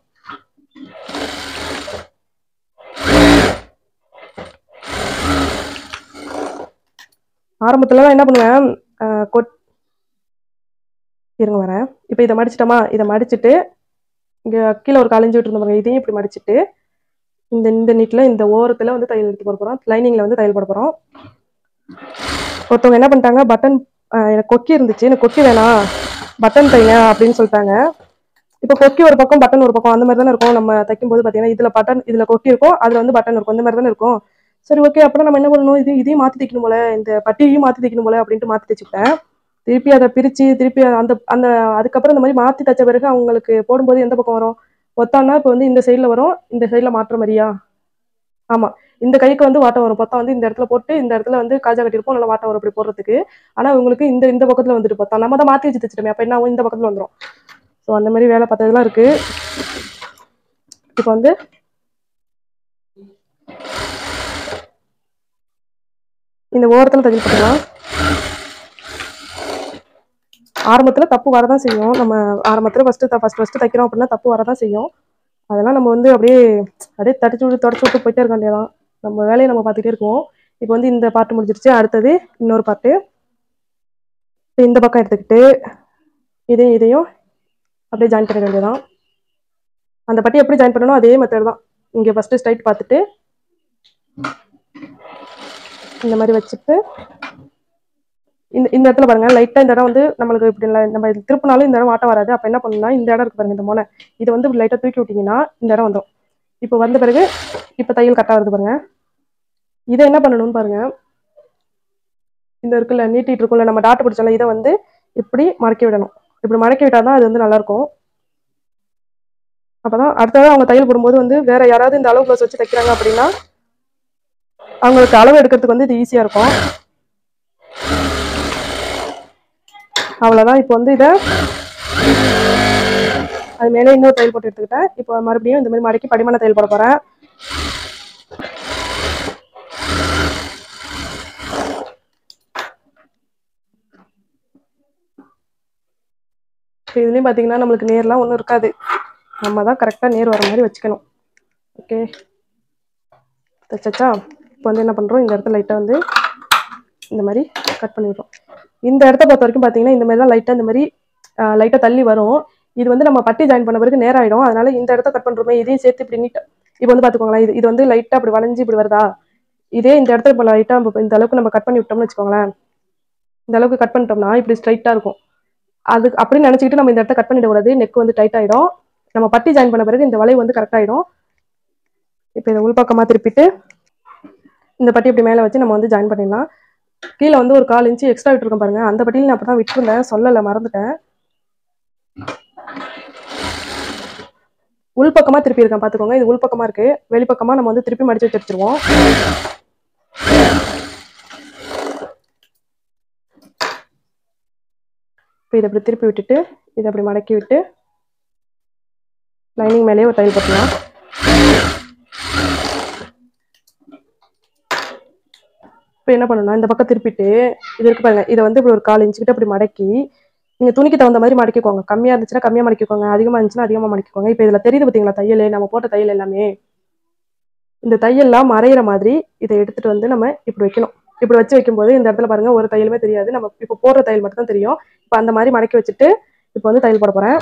ஆரம்பத்துல என்ன பண்ணுவேன் ஆஹ் கொட் இருங்க வரேன் இப்போ இதை மடிச்சிட்டோமா இதை மடிச்சிட்டு இங்கே கீழே ஒரு காலஞ்சி விட்டுருந்தோம் பாருங்க இதையும் இப்படி மடிச்சிட்டு இந்த இந்த நீட்டில் இந்த ஓரத்தில் வந்து தையல் எடுத்து போட போகிறோம் லைனிங்கில் வந்து தையல் போட போகிறோம் ஒருத்தவங்க என்ன பண்ணிட்டாங்க பட்டன் எனக்கு கொக்கி இருந்துச்சு எனக்கு கொக்கி வேணாம் பட்டன் தைங்க அப்படின்னு சொல்லிட்டாங்க இப்போ கொக்கி ஒரு பக்கம் பட்டன் ஒரு பக்கம் அந்த மாதிரி தானே இருக்கும் நம்ம தைக்கும்போது பார்த்தீங்கன்னா இதில் பட்டன் இதில் கொக்கி இருக்கும் அதில் வந்து பட்டன் இருக்கும் இந்த மாதிரி தானே இருக்கும் சரி ஓகே அப்புறம் நம்ம என்ன பண்ணணும் இது இதையும் மாற்றி தைக்கணும் போல இந்த பட்டியையும் மாற்றி தைக்கணும் போல அப்படின்ட்டு மாற்றி தைச்சுக்கிட்டேன் திருப்பி அதை பிரித்து திருப்பி அந்த அந்த அதுக்கப்புறம் இந்த மாதிரி மாற்றி தைச்ச பிறகு அவங்களுக்கு போடும்போது எந்த பக்கம் வரும் பொத்தான்னா இப்போ வந்து இந்த சைடில் வரும் இந்த சைடில் மாற்ற மாதிரியா ஆமாம் இந்த கைக்கு வந்து வாட்டம் வரும் பொத்தம் வந்து இந்த இடத்துல போட்டு இந்த இடத்துல வந்து காஜா கட்டியிருப்போம் நல்லா வாட்டம் வரும் அப்படி போடுறதுக்கு ஆனால் உங்களுக்கு இந்த இந்த பக்கத்தில் வந்துட்டு பொத்தம் நம்ம தான் மாற்றி வச்சு தைச்சிட்டோமே அப்போ என்ன ஆகும் இந்த பக்கத்தில் வந்துடும் ஸோ அந்த மாதிரி வேலை பார்த்ததுலாம் இருக்குது இப்போ வந்து இந்த ஓரத்தில் தையல் போட்டுக்கலாம் ஆரம்பத்தில் தப்பு வரதான் செய்யும் நம்ம ஆரம்பத்தில் ஃபஸ்ட்டு ஃபஸ்ட் ஃபஸ்ட்டு தைக்கிறோம் அப்படின்னா தப்பு வரதான் செய்யும் அதெல்லாம் நம்ம வந்து அப்படியே அப்படியே தடிச்சு விட்டு தொடச்சு விட்டு போயிட்டே இருக்க வேண்டியதான் நம்ம வேலையை நம்ம பார்த்துட்டே இருக்கோம் இப்போ வந்து இந்த பாட்டு முடிஞ்சிருச்சு அடுத்தது இன்னொரு பாட்டு இந்த பக்கம் எடுத்துக்கிட்டு இதையும் இதையும் அப்படியே ஜாயின் பண்ண வேண்டியதான் அந்த பட்டி எப்படி ஜாயின் பண்ணணும் அதே மெத்தட் தான் இங்கே ஃபஸ்ட்டு ஸ்ட்ரைட் பார்த்துட்டு இந்த மாதிரி வச்சுட்டு இந்த இந்த இடத்துல பாருங்க லைட்டாக இந்த இடம் வந்து நம்மளுக்கு இப்படி இல்லை நம்ம இது திருப்பினாலும் இந்த இடம் மாட்டம் வராது அப்போ என்ன பண்ணணும்னா இந்த இடம் இருக்கு பாருங்க இந்த மோனை இதை வந்து லைட்டாக தூக்கி விட்டீங்கன்னா இந்த இடம் வந்துடும் இப்போ வந்த பிறகு இப்போ தையல் கரெக்டாக வருது பாருங்க இதை என்ன பண்ணணும்னு பாருங்க இந்த இருக்குல்ல நீட்டிட்டு இருக்குல்ல நம்ம டாட்டு பிடிச்சோம்ல இதை வந்து இப்படி மடக்கி விடணும் இப்படி மடக்கி விட்டால் தான் அது வந்து நல்லா இருக்கும் அப்பதான் அடுத்தது அவங்க தையல் போடும்போது வந்து வேற யாராவது இந்த அளவு ப்ளஸ் வச்சு தைக்கிறாங்க அப்படின்னா அவங்களுக்கு அளவு எடுக்கிறதுக்கு வந்து இது ஈஸியா இருக்கும் அவ்வளவுதான் இப்போ வந்து இதை அது மேலே இன்னொரு தையல் போட்டு எடுத்துக்கிட்டேன் இப்போ மறுபடியும் இந்த மாதிரி மடக்கி படிமான தையல் போட போகிறேன் இப்போ இதுலேயும் பார்த்தீங்கன்னா நம்மளுக்கு நேர்லாம் ஒன்றும் இருக்காது நம்ம தான் கரெக்டாக நேர் வர மாதிரி வச்சுக்கணும் ஓகே தச்சாச்சா இப்போ வந்து என்ன பண்ணுறோம் இந்த இடத்துல லைட்டாக வந்து இந்த மாதிரி கட் பண்ணி விடுறோம் இந்த இடத்த பொறுத்த வரைக்கும் பார்த்தீங்கன்னா இந்த மாதிரி தான் லைட்டாக இந்த மாதிரி லைட்டாக தள்ளி வரும் இது வந்து நம்ம பட்டி ஜாயின் பண்ண பிறகு நேரம் ஆயிடும் அதனால இந்த இடத்த கட் பண்ணுறோமே இதையும் சேர்த்து இப்படி நீட் இப்போ வந்து பார்த்துக்கோங்களேன் இது இது வந்து லைட்டாக அப்படி வளைஞ்சு இப்படி வருதா இதே இந்த இடத்துல இப்போ லைட்டாக நம்ம இந்த அளவுக்கு நம்ம கட் பண்ணி விட்டோம்னு வச்சுக்கோங்களேன் இந்த அளவுக்கு கட் பண்ணிட்டோம்னா இப்படி ஸ்ட்ரைட்டாக இருக்கும் அது அப்படின்னு நினச்சிக்கிட்டு நம்ம இந்த இடத்த கட் பண்ணிடக்கூடாது நெக் வந்து டைட் ஆகிடும் நம்ம பட்டி ஜாயின் பண்ண பிறகு இந்த வளைவு வந்து கரெக்ட் ஆகிடும் இப்போ இதை உள்பக்கமாக திருப்பிட்டு இந்த பட்டி இப்படி மேலே வச்சு நம்ம வந்து ஜாயின் பண்ணிடலாம் கீழே வந்து ஒரு கால் இன்ச்சு எக்ஸ்ட்ரா விட்டுருக்கேன் பாருங்க அந்த பட்டியில் நான் அப்போ தான் விட்டுருந்தேன் சொல்லலை மறந்துட்டேன் உள்பக்கமாக திருப்பி இருக்கேன் பார்த்துக்கோங்க இது உள்பக்கமாக இருக்கு வெளிப்பக்கமாக நம்ம வந்து திருப்பி மடிச்சு வச்சு எடுத்துருவோம் இப்போ இதை இப்படி திருப்பி விட்டுட்டு இதை அப்படி மடக்கி விட்டு லைனிங் மேலேயே ஒரு தையல் போட்டுக்கலாம் இப்போ என்ன பண்ணணும்னா இந்த பக்கம் திருப்பிட்டு இது இருக்கு பாருங்க இதை வந்து இப்படி ஒரு கால் இன்ச்சு கிட்ட அப்படி மடக்கி நீங்க துணிக்கு தகுந்த மாதிரி மடக்கிக்கோங்க கம்மியா இருந்துச்சுன்னா கம்மியா மடக்கிக்கோங்க அதிகமா இருந்துச்சுன்னா அதிகமா மடக்கிக்கோங்க இப்போ இதுல தெரியுது பாத்தீங்களா தையல் நம்ம போட்ட தையல் எல்லாமே இந்த தையல்லாம் மறையிற மாதிரி இதை எடுத்துட்டு வந்து நம்ம இப்படி வைக்கணும் இப்படி வச்சு வைக்கும்போது இந்த இடத்துல பாருங்க ஒரு தையலுமே தெரியாது நம்ம இப்போ போடுற தையல் மட்டும் தான் தெரியும் இப்போ அந்த மாதிரி மடக்கி வச்சுட்டு இப்போ வந்து தையல் போட போறேன்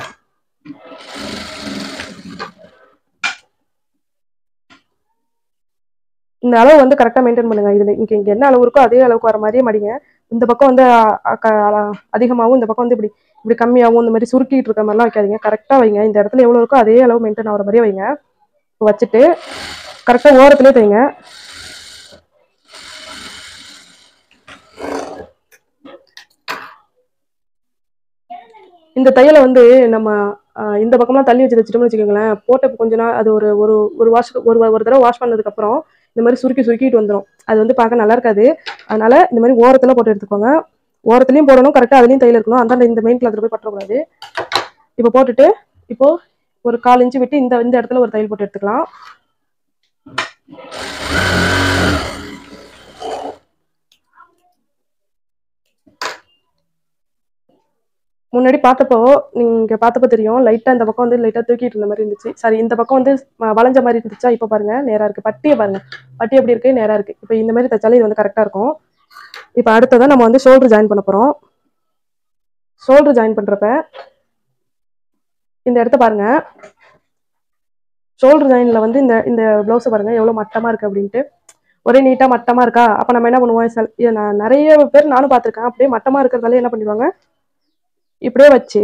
இந்த அளவு வந்து கரெக்டாக மெயின்டைன் பண்ணுங்க இதுல இங்க இங்க என்ன அளவு இருக்கோ அதே அளவுக்கு வர மாதிரியே மடிங்க இந்த பக்கம் வந்து அ- அ- க- அதிகமாகவும் இந்த பக்கம் வந்து இப்படி இப்படி கம்மியாகவும் இந்த மாதிரி சுருக்கிட்டு இருக்க மாதிரிலாம் வைக்காதீங்க கரெக்டாக வைங்க இந்த இடத்துல எவ்வளோ இருக்கோ அதே அளவு மெயின்டைன் ஆகிற மாதிரியே வைங்க இப்போ வச்சுட்டு கரெக்டாக ஓரத்துலேயே தைங்க இந்த தையலை வந்து நம்ம ஆஹ், இந்த பக்கம்லாம் தள்ளி வச்சு வச்சுட்டோம்னு வச்சுக்கோங்களேன் போட்ட கொஞ்ச நாள் அது ஒரு ஒரு ஒரு வாஷ் ஒரு ஒரு தடவை வாஷ் பண்ணதுக்கப்புறம் இந்த மாதிரி சுருக்கி சுருக்கிட்டு வந்துடும் அது வந்து பார்க்க நல்லா இருக்காது அதனால இந்த மாதிரி ஓரத்தில் போட்டு எடுத்துக்கோங்க ஓரத்துலையும் போடணும் கரெக்டாக அதுலேயும் தையல் இருக்கணும் அந்தாண்ட இந்த மெயின் கிளாத்தில் போய் பற்றக்கூடாது இப்போ போட்டுட்டு இப்போ ஒரு கால் இன்ச்சு விட்டு இந்த இந்த இடத்துல ஒரு தையல் போட்டு எடுத்துக்கலாம் முன்னாடி பார்த்தப்போ நீங்க பார்த்தப்போ தெரியும் லைட்டா இந்த பக்கம் வந்து லைட்டா தூக்கிட்டு இருந்த மாதிரி இருந்துச்சு சாரி இந்த பக்கம் வந்து ம- வளைஞ்ச மாதிரி இருந்துச்சா இப்போ பாருங்க நேரா இருக்கு பட்டியை பாருங்க பட்டி எப்படி இருக்கு நேரா இருக்கு இப்போ இந்த மாதிரி தைச்சாலும் இது வந்து கரெக்டா இருக்கும் இப்போ அடுத்ததான் நம்ம வந்து ஷோல்டர் ஜாயின் பண்ண போறோம் ஷோல்டர் ஜாயின் பண்றப்ப இந்த இடத்த பாருங்க ஷோல்டர் ஜாயின்ல வந்து இந்த இந்த பிளவுஸை பாருங்க எவ்வளவு மட்டமா இருக்கு அப்படின்ட்டு ஒரே நீட்டா மட்டமா இருக்கா அப்ப நம்ம என்ன பண்ணுவோம் சில- இது நான் நிறைய பேர் நானும் பார்த்திருக்கேன் அப்படியே மட்டமா இருக்கிறதால என்ன பண்ணிடுவாங்க இப்படியே வச்சு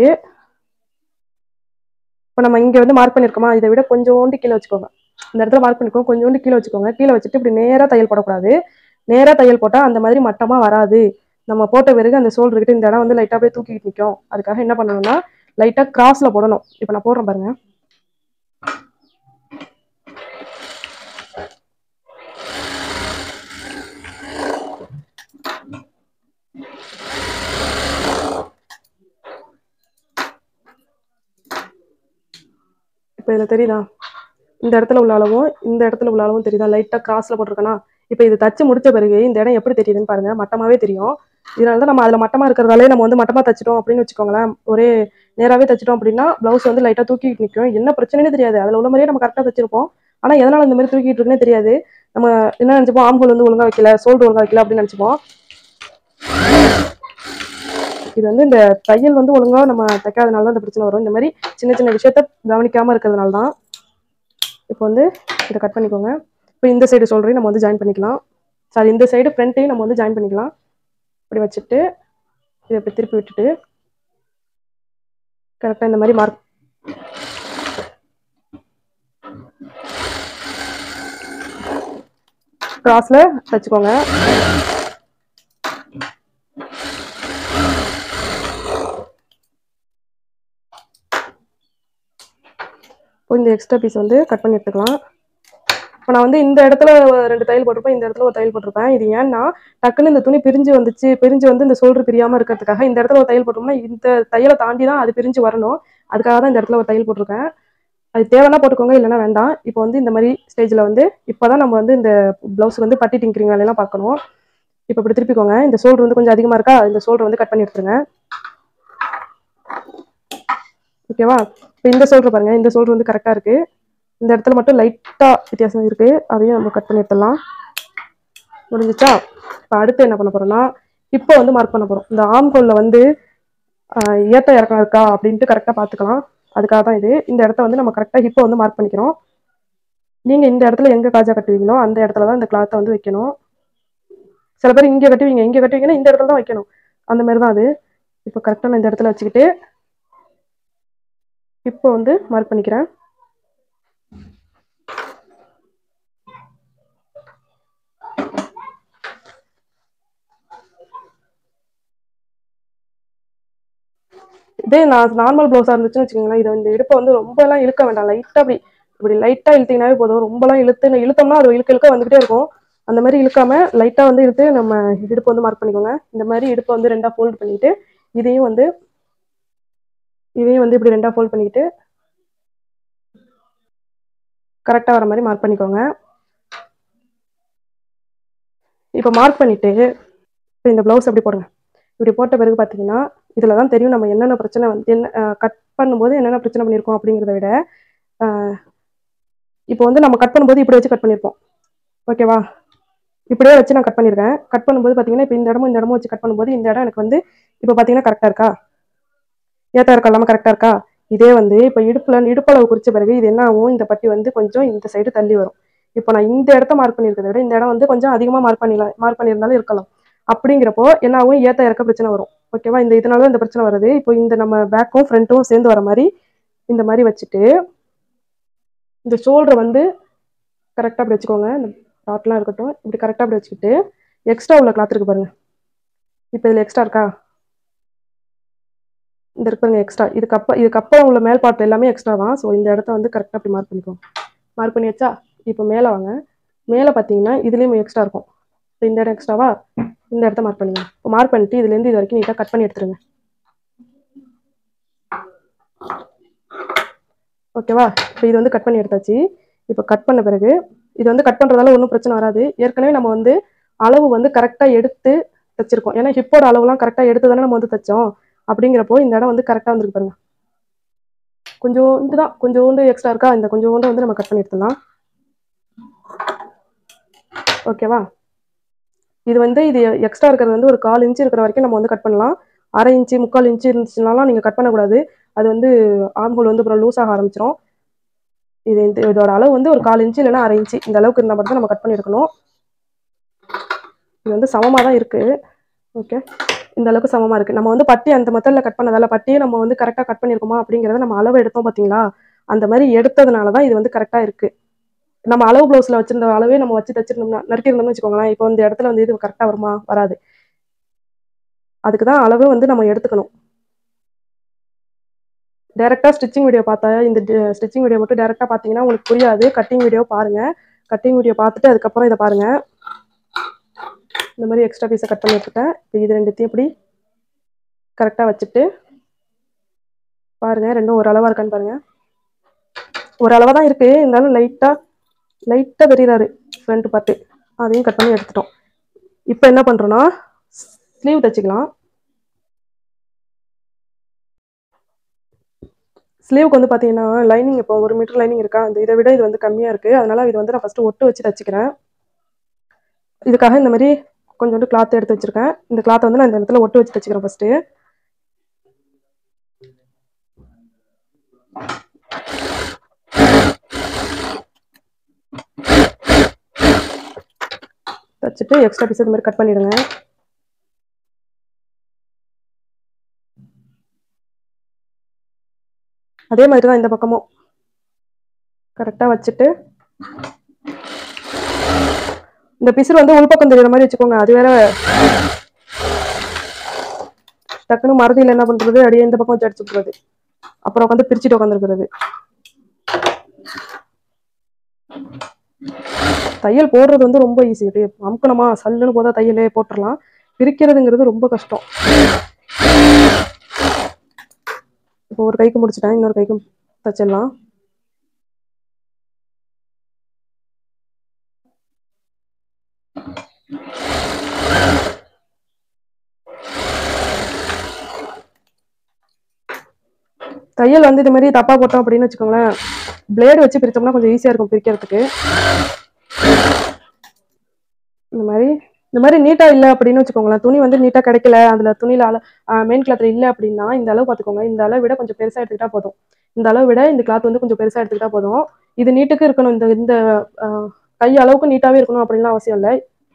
இப்போ நம்ம இங்க வந்து மார்க் பண்ணிருக்கோமா இதை விட கொஞ்சோண்டு கீழே வச்சுக்கோங்க இந்த இடத்துல மார்க் பண்ணிக்கோங்க கொஞ்சோண்டு கீழே வச்சுக்கோங்க கீழே வச்சுட்டு இப்படி நேரா தையல் போடக்கூடாது நேரா தையல் போட்டா அந்த மாதிரி மட்டமா வராது நம்ம போட்ட பிறகு அந்த சோல்டர் கிட்ட இந்த இடம் வந்து லைட்டா அப்படியே தூக்கிட்டு நிற்கும் அதுக்காக என்ன பண்ணணும்னா லைட்டா கிராஸ்ல போடணும் இப்போ நான் போடுறேன் பாருங்க இப்போ இதில் தெரியுதா இந்த இடத்துல உள்ள அளவும் இந்த இடத்துல உள்ள அளவும் தெரியுதா லைட்டாக கிராஸில் போட்டிருக்கேனா இப்போ இது தச்சு முடிச்ச பிறகு இந்த இடம் எப்படி தெரியுதுன்னு பாருங்க மட்டமாவே தெரியும் இதனால தான் நம்ம அதில் மட்டமாக இருக்கிறதாலே நம்ம வந்து மட்டமாக தச்சிட்டோம் அப்படின்னு வச்சுக்கோங்களேன் ஒரே நேராகவே தச்சிட்டோம் அப்படின்னா ப்ளவுஸ் வந்து லைட்டாக தூக்கிட்டு நிற்கும் என்ன பிரச்சனைனே தெரியாது அதில் உள்ள மாதிரியே நம்ம கரெக்டாக தச்சிருப்போம் ஆனால் எதனால் இந்த மாதிரி தூக்கிட்டு இருக்குன்னே தெரியாது நம்ம என்ன நினச்சிப்போம் ஆம்பூல் வந்து ஒழுங்கா வைக்கல சோல்டர் ஒழுங்கா வைக்கல அப்படின்னு நினச்சிப்போம் இது வந்து இந்த தையல் வந்து ஒழுங்கா நம்ம தைக்காதனால தான் இந்த பிரச்சனை வரும் இந்த மாதிரி சின்ன சின்ன விஷயத்த கவனிக்காம இருக்கிறதுனால தான் இப்போ வந்து இதை கட் பண்ணிக்கோங்க இப்போ இந்த சைடு சொல்கிறேன் நம்ம வந்து ஜாயின் பண்ணிக்கலாம் சாரி இந்த சைடு ஃப்ரண்ட்டையும் நம்ம வந்து ஜாயின் பண்ணிக்கலாம் இப்படி வச்சுட்டு இதை இப்படி திருப்பி விட்டுட்டு கரெக்டாக இந்த மாதிரி மார்க் கிராஸில் தச்சுக்கோங்க இப்போ இந்த எக்ஸ்ட்ரா பீஸ் வந்து கட் பண்ணி எடுத்துக்கலாம் இப்போ நான் வந்து இந்த இடத்துல ரெண்டு தையல் போட்டிருப்பேன் இந்த இடத்துல ஒரு தையல் போட்டிருப்பேன் இது ஏன்னா டக்குன்னு இந்த துணி பிரிஞ்சு வந்துச்சு பிரிஞ்சு வந்து இந்த சோல்டர் பிரியாம இருக்கிறதுக்காக இந்த இடத்துல ஒரு தையல் போட்டோம்னா இந்த தையலை தாண்டி தான் அது பிரிஞ்சு வரணும் அதுக்காக தான் இந்த இடத்துல ஒரு தையல் போட்டிருக்கேன் அது தேவைன்னா போட்டுக்கோங்க இல்லைன்னா வேண்டாம் இப்போ வந்து இந்த மாதிரி ஸ்டேஜில் வந்து இப்போ தான் நம்ம வந்து இந்த ப்ளவுஸுக்கு வந்து பட்டி டிங்கிரிங் வேலையெல்லாம் பார்க்கணும் இப்போ இப்படி திருப்பிக்கோங்க இந்த சோல்டர் வந்து கொஞ்சம் அதிகமாக இருக்கா இந்த சோல்டர் வந்து கட் பண்ணி எடுத்துருங்க ஓகேவா இப்போ இந்த சோல்டர் பாருங்க இந்த சோல்டர் வந்து கரெக்டாக இருக்கு இந்த இடத்துல மட்டும் லைட்டாக வித்தியாசம் இருக்கு அதையும் நம்ம கட் பண்ணி எடுத்துடலாம் முடிஞ்சிச்சா இப்போ அடுத்து என்ன பண்ண போறோம்னா இப்போ வந்து மார்க் பண்ண போறோம் இந்த ஆம்கோல்ல வந்து ஆஹ், ஏத்த இறக்கம் இருக்கா அப்படின்ட்டு கரெக்டாக பார்த்துக்கலாம் அதுக்காக தான் இது இந்த இடத்த வந்து நம்ம கரெக்டாக ஹிப்பை வந்து மார்க் பண்ணிக்கிறோம் நீங்க இந்த இடத்துல எங்க காஜா கட்டுவீங்களோ அந்த இடத்துல தான் இந்த கிளாத்தை வந்து வைக்கணும் சில பேர் இங்கே கட்டுவீங்க இங்கே கட்டுவீங்கன்னா இந்த இடத்துல தான் வைக்கணும் அந்த மாதிரி தான் அது இப்போ கரெக்டாக நான் இந்த இடத்துல வச்சுக்கிட்டு இப்போ வந்து மார்க் பண்ணிக்கிறேன் இதே நான் நார்மல் ப்ளவுஸாக இருந்துச்சுன்னு வச்சுக்கோங்களேன் இதை இந்த இடுப்பை வந்து ரொம்ப எல்லாம் இழுக்க வேண்டாம் லைட்டாக அப்படி இப்படி லைட்டாக இழுத்தீங்கன்னாவே போதும் ரொம்பலாம் இழுத்து இழுத்தோம்னா அது இழுக்க இழுக்க வந்துகிட்டே இருக்கும் அந்த மாதிரி இழுக்காம லைட்டாக வந்து இழுத்து நம்ம இடுப்பு வந்து மார்க் பண்ணிக்கோங்க இந்த மாதிரி இடுப்பை வந்து ரெண்டாக ஃபோல்ட் பண்ணிட்டு இதையும் வந்து இதையும் வந்து இப்படி ரெண்டாக ஃபோல்ட் பண்ணிக்கிட்டு கரெக்டாக வர மாதிரி மார்க் பண்ணிக்கோங்க இப்போ மார்க் பண்ணிட்டு இப்போ இந்த ப்ளவுஸ் அப்படி போடுங்க இப்படி போட்ட பிறகு பார்த்தீங்கன்னா இதில் தான் தெரியும் நம்ம என்னென்ன பிரச்சனை வந்து என்ன கட் பண்ணும்போது என்னென்ன பிரச்சனை பண்ணியிருக்கோம் அப்படிங்கிறத விட அஹ், இப்போ வந்து நம்ம கட் பண்ணும்போது இப்படி வச்சு கட் பண்ணியிருப்போம் ஓகேவா இப்படியே வச்சு நான் கட் பண்ணியிருக்கேன் கட் பண்ணும்போது பார்த்தீங்கன்னா இப்போ இந்த இடமும் இந்த இடமும் வச்சு கட் பண்ணும்போது இந்த இடம் எனக்கு வந்து இப்போ பார்த்தீங்கன்னா கரெக்டாக இருக்கா ஏத்தா இருக்கா இல்லாமல் கரெக்டாக இருக்கா இதே வந்து இப்போ இடுப்பில் இடுப்பளவு குறிச்ச பிறகு இது என்ன ஆகும் இந்த பட்டி வந்து கொஞ்சம் இந்த சைடு தள்ளி வரும் இப்போ நான் இந்த இடத்த மார்க் பண்ணியிருக்கிறத விட இந்த இடம் வந்து கொஞ்சம் அதிகமாக மார்க் பண்ணிடலாம் மார்க் பண்ணியிருந்தாலும் இருக்கலாம் அப்படிங்கிறப்போ என்ன ஆகும் ஏத்த இறக்க பிரச்சனை வரும் ஓகேவா இந்த இதனால தான் இந்த பிரச்சனை வருது இப்போ இந்த நம்ம பேக்கும் ஃப்ரண்ட்டும் சேர்ந்து வர மாதிரி இந்த மாதிரி வச்சுட்டு இந்த ஷோல்டரை வந்து கரெக்டாக அப்படி வச்சுக்கோங்க இந்த டாட்லாம் இருக்கட்டும் இப்படி கரெக்டாக அப்படி வச்சுக்கிட்டு எக்ஸ்ட்ரா உள்ள கிளாத் இருக்கு பாருங்க இப்போ இதில் எக்ஸ்ட்ரா இருக்கா இந்த இருக்கு பாருங்க எக்ஸ்ட்ரா இதுக்கப்புறம் இதுக்கப்புறம் உள்ள மேல் பார்ட் எல்லாமே எக்ஸ்ட்ரா தான் ஸோ இந்த இடத்த வந்து கரெக்டாக அப்படி மார்க் பண்ணிக்கோங்க மார்க் பண்ணி வச்சா இப்போ மேலே வாங்க மேலே பார்த்தீங்கன்னா இதுலேயும் எக்ஸ்ட்ரா இருக்கும் இப்போ இந்த இடம் எக்ஸ்ட்ராவா இந்த இடத்த மார்க் பண்ணுங்க இப்போ மார்க் பண்ணிட்டு இதுலேருந்து இது வரைக்கும் நீட்டாக கட் பண்ணி எடுத்துருங்க ஓகேவா இப்போ இது வந்து கட் பண்ணி எடுத்தாச்சு இப்போ கட் பண்ண பிறகு இது வந்து கட் பண்ணுறதால ஒன்றும் பிரச்சனை வராது ஏற்கனவே நம்ம வந்து அளவு வந்து கரெக்டாக எடுத்து தைச்சிருக்கோம் ஏன்னா ஹிப்போட அளவுலாம் கரெக்டாக எடுத்து தானே நம்ம வந்து தைச்சோம் அப்படிங்கிறப்போ இந்த இடம் வந்து கரெக்டாக வந்துருக்கு பாருங்க கொஞ்சோண்டு தான் கொஞ்சோண்டு எக்ஸ்ட்ரா இருக்கா இந்த கொஞ்சோண்டு வந்து நம்ம கட் பண்ணி எடுத்துடலாம் ஓகேவா இது வந்து இது எக்ஸ்ட்ரா இருக்கிறது வந்து ஒரு கால் இன்ச்சு இருக்கிற வரைக்கும் நம்ம வந்து கட் பண்ணலாம் அரை இன்ச்சு முக்கால் இன்ச்சு இருந்துச்சுனாலும் நீங்கள் கட் பண்ணக்கூடாது அது வந்து ஆம்ஹோல் வந்து அப்புறம் லூஸ் ஆக ஆரம்பிச்சிரும் இது இந்த இதோட அளவு வந்து ஒரு கால் இன்ச்சு இல்லைன்னா அரை இன்ச்சு இந்த அளவுக்கு இருந்தால் மட்டும் தான் நம்ம கட் பண்ணி எடுக்கணும் இது வந்து சமமாக தான் இருக்குது ஓகே இந்த அளவுக்கு சமமாக இருக்குது நம்ம வந்து பட்டி அந்த மெத்தடில் கட் பண்ணதால பட்டியை நம்ம வந்து கரெக்டாக கட் பண்ணியிருக்கோமா அப்படிங்கிறத நம்ம அளவு எடுத்தோம் பார்த்தீங்களா அந்த மாதிரி எடுத்ததுனால தான் இது வந்து கரெக்டாக இருக்குது நம்ம அளவு ப்ளவுஸில் வச்சிருந்த அளவே நம்ம வச்சு தச்சிருந்தோம்னா நறுக்கிருந்தோம்னு வச்சுக்கோங்களேன் இப்போ இந்த இடத்துல வந்து இது கரெக்டாக வருமா வராது அதுக்கு தான் அளவு வந்து நம்ம எடுத்துக்கணும் டேரெக்டாக ஸ்டிச்சிங் வீடியோ பார்த்தா இந்த ஸ்டிச்சிங் வீடியோ மட்டும் டேரெக்டாக பார்த்தீங்கன்னா உங்களுக்கு புரியாது கட்டிங் வீடியோ பாருங்கள் கட்டிங் வீடியோ பார்த்துட்டு அதுக்கப்புறம் இதை பாருங்கள் இந்த மாதிரி எக்ஸ்ட்ரா பீஸை கட் பண்ணி வச்சுட்டேன் இப்போ இது ரெண்டுத்தையும் இப்படி கரெக்டாக வச்சுட்டு பாருங்கள் ரெண்டும் ஒரு அளவாக இருக்கான்னு பாருங்கள் ஒரு அளவாக தான் இருக்குது இருந்தாலும் லைட்டாக லைட்டாக தெரியுறாரு ஃப்ரண்ட் பார்ட்டு அதையும் கட் பண்ணி எடுத்துட்டோம் இப்போ என்ன பண்ணுறோன்னா ஸ்லீவ் தைச்சிக்கலாம் ஸ்லீவுக்கு வந்து பார்த்தீங்கன்னா லைனிங் இப்போ ஒரு மீட்டர் லைனிங் இருக்கா அந்த இதை விட இது வந்து கம்மியாக இருக்குது அதனால இது வந்து நான் ஃபஸ்ட்டு ஒட்டு வச்சு தச்சுக்கிறேன் இதுக்காக இந்த மாதிரி கொஞ்சோண்டு கிளாத் எடுத்து வச்சிருக்கேன் இந்த கிளாத்தை வந்து நான் இந்த இடத்துல ஒட்டு வச்சு தச்சுக்கிறேன் ஃபஸ்ட்டு தச்சுட்டு எக்ஸ்ட்ரா பீஸ் இது மாதிரி கட் பண்ணிடுங்க அதே மாதிரி தான் இந்த பக்கமும் கரெக்டாக வச்சுட்டு இந்த பிசுறு வந்து உள்பக்கம் தெரியுற மாதிரி வச்சுக்கோங்க அது வேற டக்குன்னு மறதியில் என்ன பண்றது அப்படியே இந்த பக்கம் வச்சு அடிச்சுக்கிறது அப்புறம் உட்காந்து பிரிச்சுட்டு உட்காந்துருக்கிறது தையல் போடுறது வந்து ரொம்ப ஈஸி அப்படியே அமுக்கணுமா சல்லுன்னு போதா தையலே போட்டுடலாம் பிரிக்கிறதுங்கிறது ரொம்ப கஷ்டம் இப்போ ஒரு கைக்கு முடிச்சிட்டேன் இன்னொரு கைக்கும் தச்சிடலாம் தையல் வந்து இது மாதிரி தப்பா போட்டோம் அப்படின்னு வச்சுக்கோங்களேன் பிளேடு வச்சு பிரித்தோம்னா கொஞ்சம் ஈஸியா இருக்கும் பிரிக்கிறதுக்கு இந்த மாதிரி இந்த மாதிரி நீட்டா இல்லை அப்படின்னு வச்சுக்கோங்களேன் துணி வந்து நீட்டா கிடைக்கல அதுல துணியில அள மெயின் கிளாத்ல இல்லை அப்படின்னா இந்த அளவு பார்த்துக்கோங்க இந்த அளவு விட கொஞ்சம் பெருசா எடுத்துக்கிட்டா போதும் இந்த அளவு விட இந்த கிளாத் வந்து கொஞ்சம் பெருசா எடுத்துக்கிட்டா போதும் இது நீட்டுக்கு இருக்கணும் இந்த இந்த ஆஹ், கை அளவுக்கு நீட்டாவே இருக்கணும் அப்படின்லாம் அவசியம் இல்லை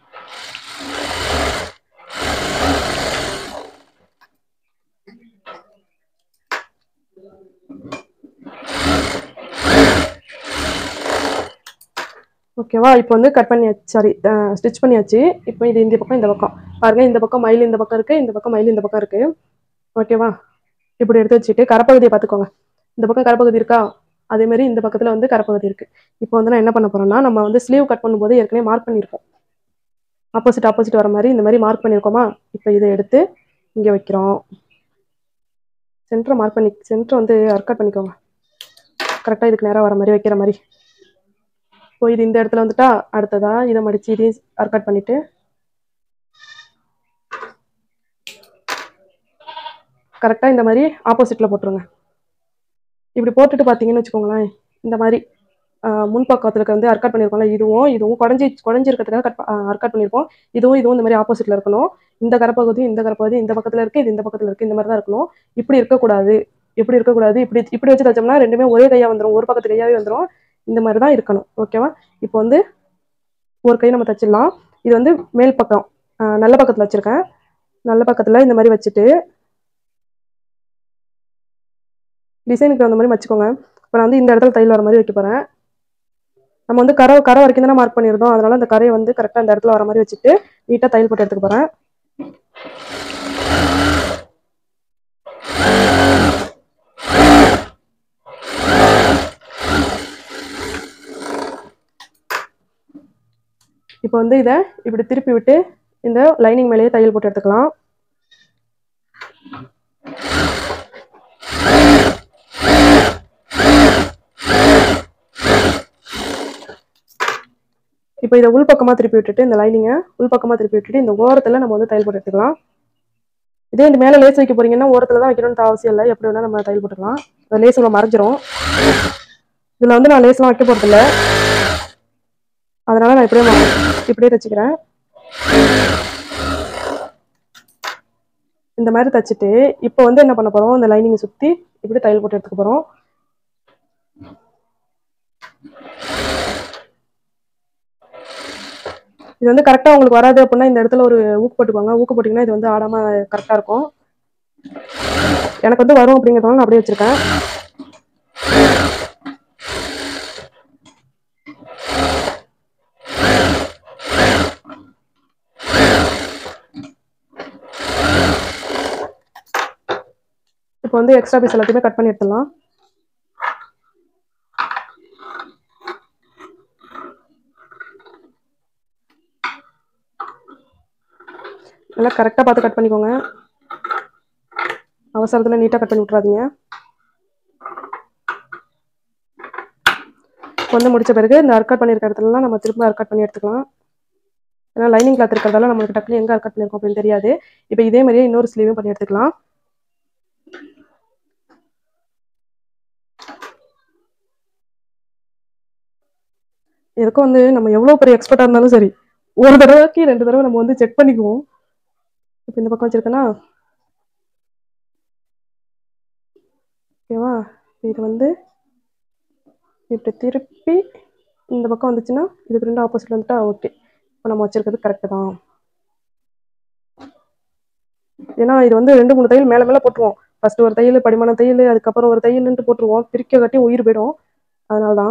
ஓகேவா இப்போ வந்து கட் பண்ணியாச்சு சாரி ஸ்டிச் பண்ணியாச்சு இப்போ இது இந்த பக்கம் இந்த பக்கம் பாருங்க இந்த பக்கம் மயில் இந்த பக்கம் இருக்கு இந்த பக்கம் மயில் இந்த பக்கம் இருக்கு ஓகேவா இப்படி எடுத்து வச்சுட்டு கரப்பகுதியை பார்த்துக்கோங்க இந்த பக்கம் கரப்பகுதி இருக்கா அதே மாதிரி இந்த பக்கத்துல வந்து கரப்பகுதி இருக்கு இப்போ வந்து நான் என்ன பண்ண போறேன்னா நம்ம வந்து ஸ்லீவ் கட் பண்ணும்போது ஏற்கனவே மார்க் பண்ணியிருக்கோம் ஆப்போசிட் ஆப்போசிட் வர மாதிரி இந்த மாதிரி மார்க் பண்ணியிருக்கோமா இப்போ இதை எடுத்து இங்கே வைக்கிறோம் சென்டரை மார்க் பண்ணி சென்டரை வந்து அர்க்கட் பண்ணிக்கோங்க கரெக்டாக இதுக்கு நேராக வர மாதிரி வைக்கிற மாதிரி இப்போ இது இந்த இடத்துல வந்துட்டா அடுத்ததா இதை மடிச்சு இதையும் அர்க்கட் பண்ணிட்டு கரெக்டாக இந்த மாதிரி ஆப்போசிட்டில் போட்டுருங்க இப்படி போட்டுட்டு பார்த்தீங்கன்னு வச்சுக்கோங்களேன் இந்த மாதிரி ஆஹ் முன் பக்கத்தில் வந்து அர்க்கட் பண்ணியிருக்கோம்ல இதுவும் இதுவும் குடஞ்சி குடஞ்சிருக்கிறதுக்காக கட் அர்க்கட் பண்ணியிருக்கோம் இதுவும் இதுவும் இந்த மாதிரி ஆப்போசிட்டில் இருக்கணும் இந்த கரப்பகுதியும் இந்த கரப்பகுதியும் இந்த பக்கத்தில் இருக்குது இது இந்த பக்கத்தில் இருக்குது இந்த மாதிரி தான் இருக்கணும் இப்படி இருக்கக்கூடாது இப்படி இருக்கக்கூடாது இப்படி இப்படி வச்சு தச்சோம்னா ரெண்டுமே ஒரே கையாக வந்துடும் ஒரு பக்கத்து கையாகவே வந்துடும் இந்த மாதிரி தான் இருக்கணும் ஓகேவா இப்போ வந்து ஒரு கை நம்ம தச்சிடலாம் இது வந்து மேல் பக்கம் ஆஹ் நல்ல பக்கத்தில் வச்சுருக்கேன் நல்ல பக்கத்தில் இந்த மாதிரி வச்சுட்டு டிசைனுக்கு தகுந்த மாதிரி வச்சுக்கோங்க இப்போ நான் வந்து இந்த இடத்துல தையல் வர மாதிரி வைக்க போகிறேன் நம்ம வந்து கரை கரை வரைக்கும் தானே மார்க் பண்ணியிருந்தோம் அதனால அந்த கரையை வந்து கரெக்டாக இந்த இடத்துல வர மாதிரி வச்சுட்டு நீட்டாக தையல் போட்டு எடுத்துக்க போகிறேன் இப்போ வந்து இதை இப்படி திருப்பி விட்டு இந்த லைனிங் மேலேயே தையல் போட்டு எடுத்துக்கலாம் இப்போ இதை உள் பக்கமாக திருப்பி விட்டுட்டு இந்த லைனிங்கை உள் பக்கமாக திருப்பி விட்டுட்டு இந்த ஓரத்தில் நம்ம வந்து தையல் போட்டு எடுத்துக்கலாம் இதே இந்த மேலே லேஸ் வைக்க போறீங்கன்னா ஓரத்தில் தான் வைக்கணும்னு அவசியம் இல்லை எப்படி வேணால் நம்ம தையல் போட்டுக்கலாம் அந்த லேஸ் உள்ள மறைஞ்சிரும் இதில் வந்து நான் லேஸ்லாம் வைக்க போகிறதில்ல அதனால நான் இப்படியே மா- இப்படியே தச்சுக்கிறேன் இந்த மாதிரி தச்சுட்டு இப்போ வந்து என்ன பண்ண போறோம் இந்த லைனிங்கை சுற்றி இப்படி தையல் போட்டு எடுத்துக்க போறோம் இது வந்து கரெக்டாக உங்களுக்கு வராது அப்படின்னா இந்த இடத்துல ஒரு ஊக்கு போட்டுக்கோங்க ஊக்கு போட்டிங்கன்னா இது வந்து ஆடாமல் கரெக்டாக இருக்கும் எனக்கு வந்து வரும் அப்படிங்கிறதால நான் அப்படியே வச்சிருக்கேன் இப்போ வந்து எக்ஸ்ட்ரா பீஸ் எல்லாத்தையுமே கட் பண்ணி எடுத்துடலாம் நல்லா கரெக்டாக பார்த்து கட் பண்ணிக்கோங்க அவசரத்தில் நீட்டாக கட் பண்ணி விட்றாதீங்க இப்போ வந்து முடிச்ச பிறகு இந்த அர்க்கட் பண்ணியிருக்க இடத்துலலாம் நம்ம திரும்ப அர்க்கட் பண்ணி எடுத்துக்கலாம் ஏன்னா லைனிங் கிளாத் இருக்கிறதால நம்மளுக்கு டக்குனு எங்கே அர்க்கட் பண்ணியிருக்கோம் அப்படின்னு தெரியாது இப்போ இதே மாதிரியே இன்னொரு ஸ்லீவும் பண்ணி எடுத்துக்கலாம் எதுக்கும் வந்து நம்ம எவ்வளோ பெரிய எக்ஸ்பர்ட்டாக இருந்தாலும் சரி ஒரு தடவைக்கு ரெண்டு தடவை நம்ம வந்து செக் பண்ணிக்குவோம் இப்போ இந்த பக்கம் வச்சிருக்கேனா ஓகேவா இது வந்து இப்படி திருப்பி இந்த பக்கம் வந்துச்சுன்னா இதுக்கு ரெண்டு ஆப்போசிட் வந்துட்டா ஓகே இப்போ நம்ம வச்சிருக்கிறது கரெக்டு தான் ஏன்னா இது வந்து ரெண்டு மூணு தையல் மேலே மேலே போட்டுருவோம் ஃபர்ஸ்ட் ஒரு தையல் படிமான தையல் அதுக்கப்புறம் ஒரு தையல்ன்ட்டு போட்டுருவோம் பிரிக்க கட்டி உயிர் போயிடும் அதனால தான்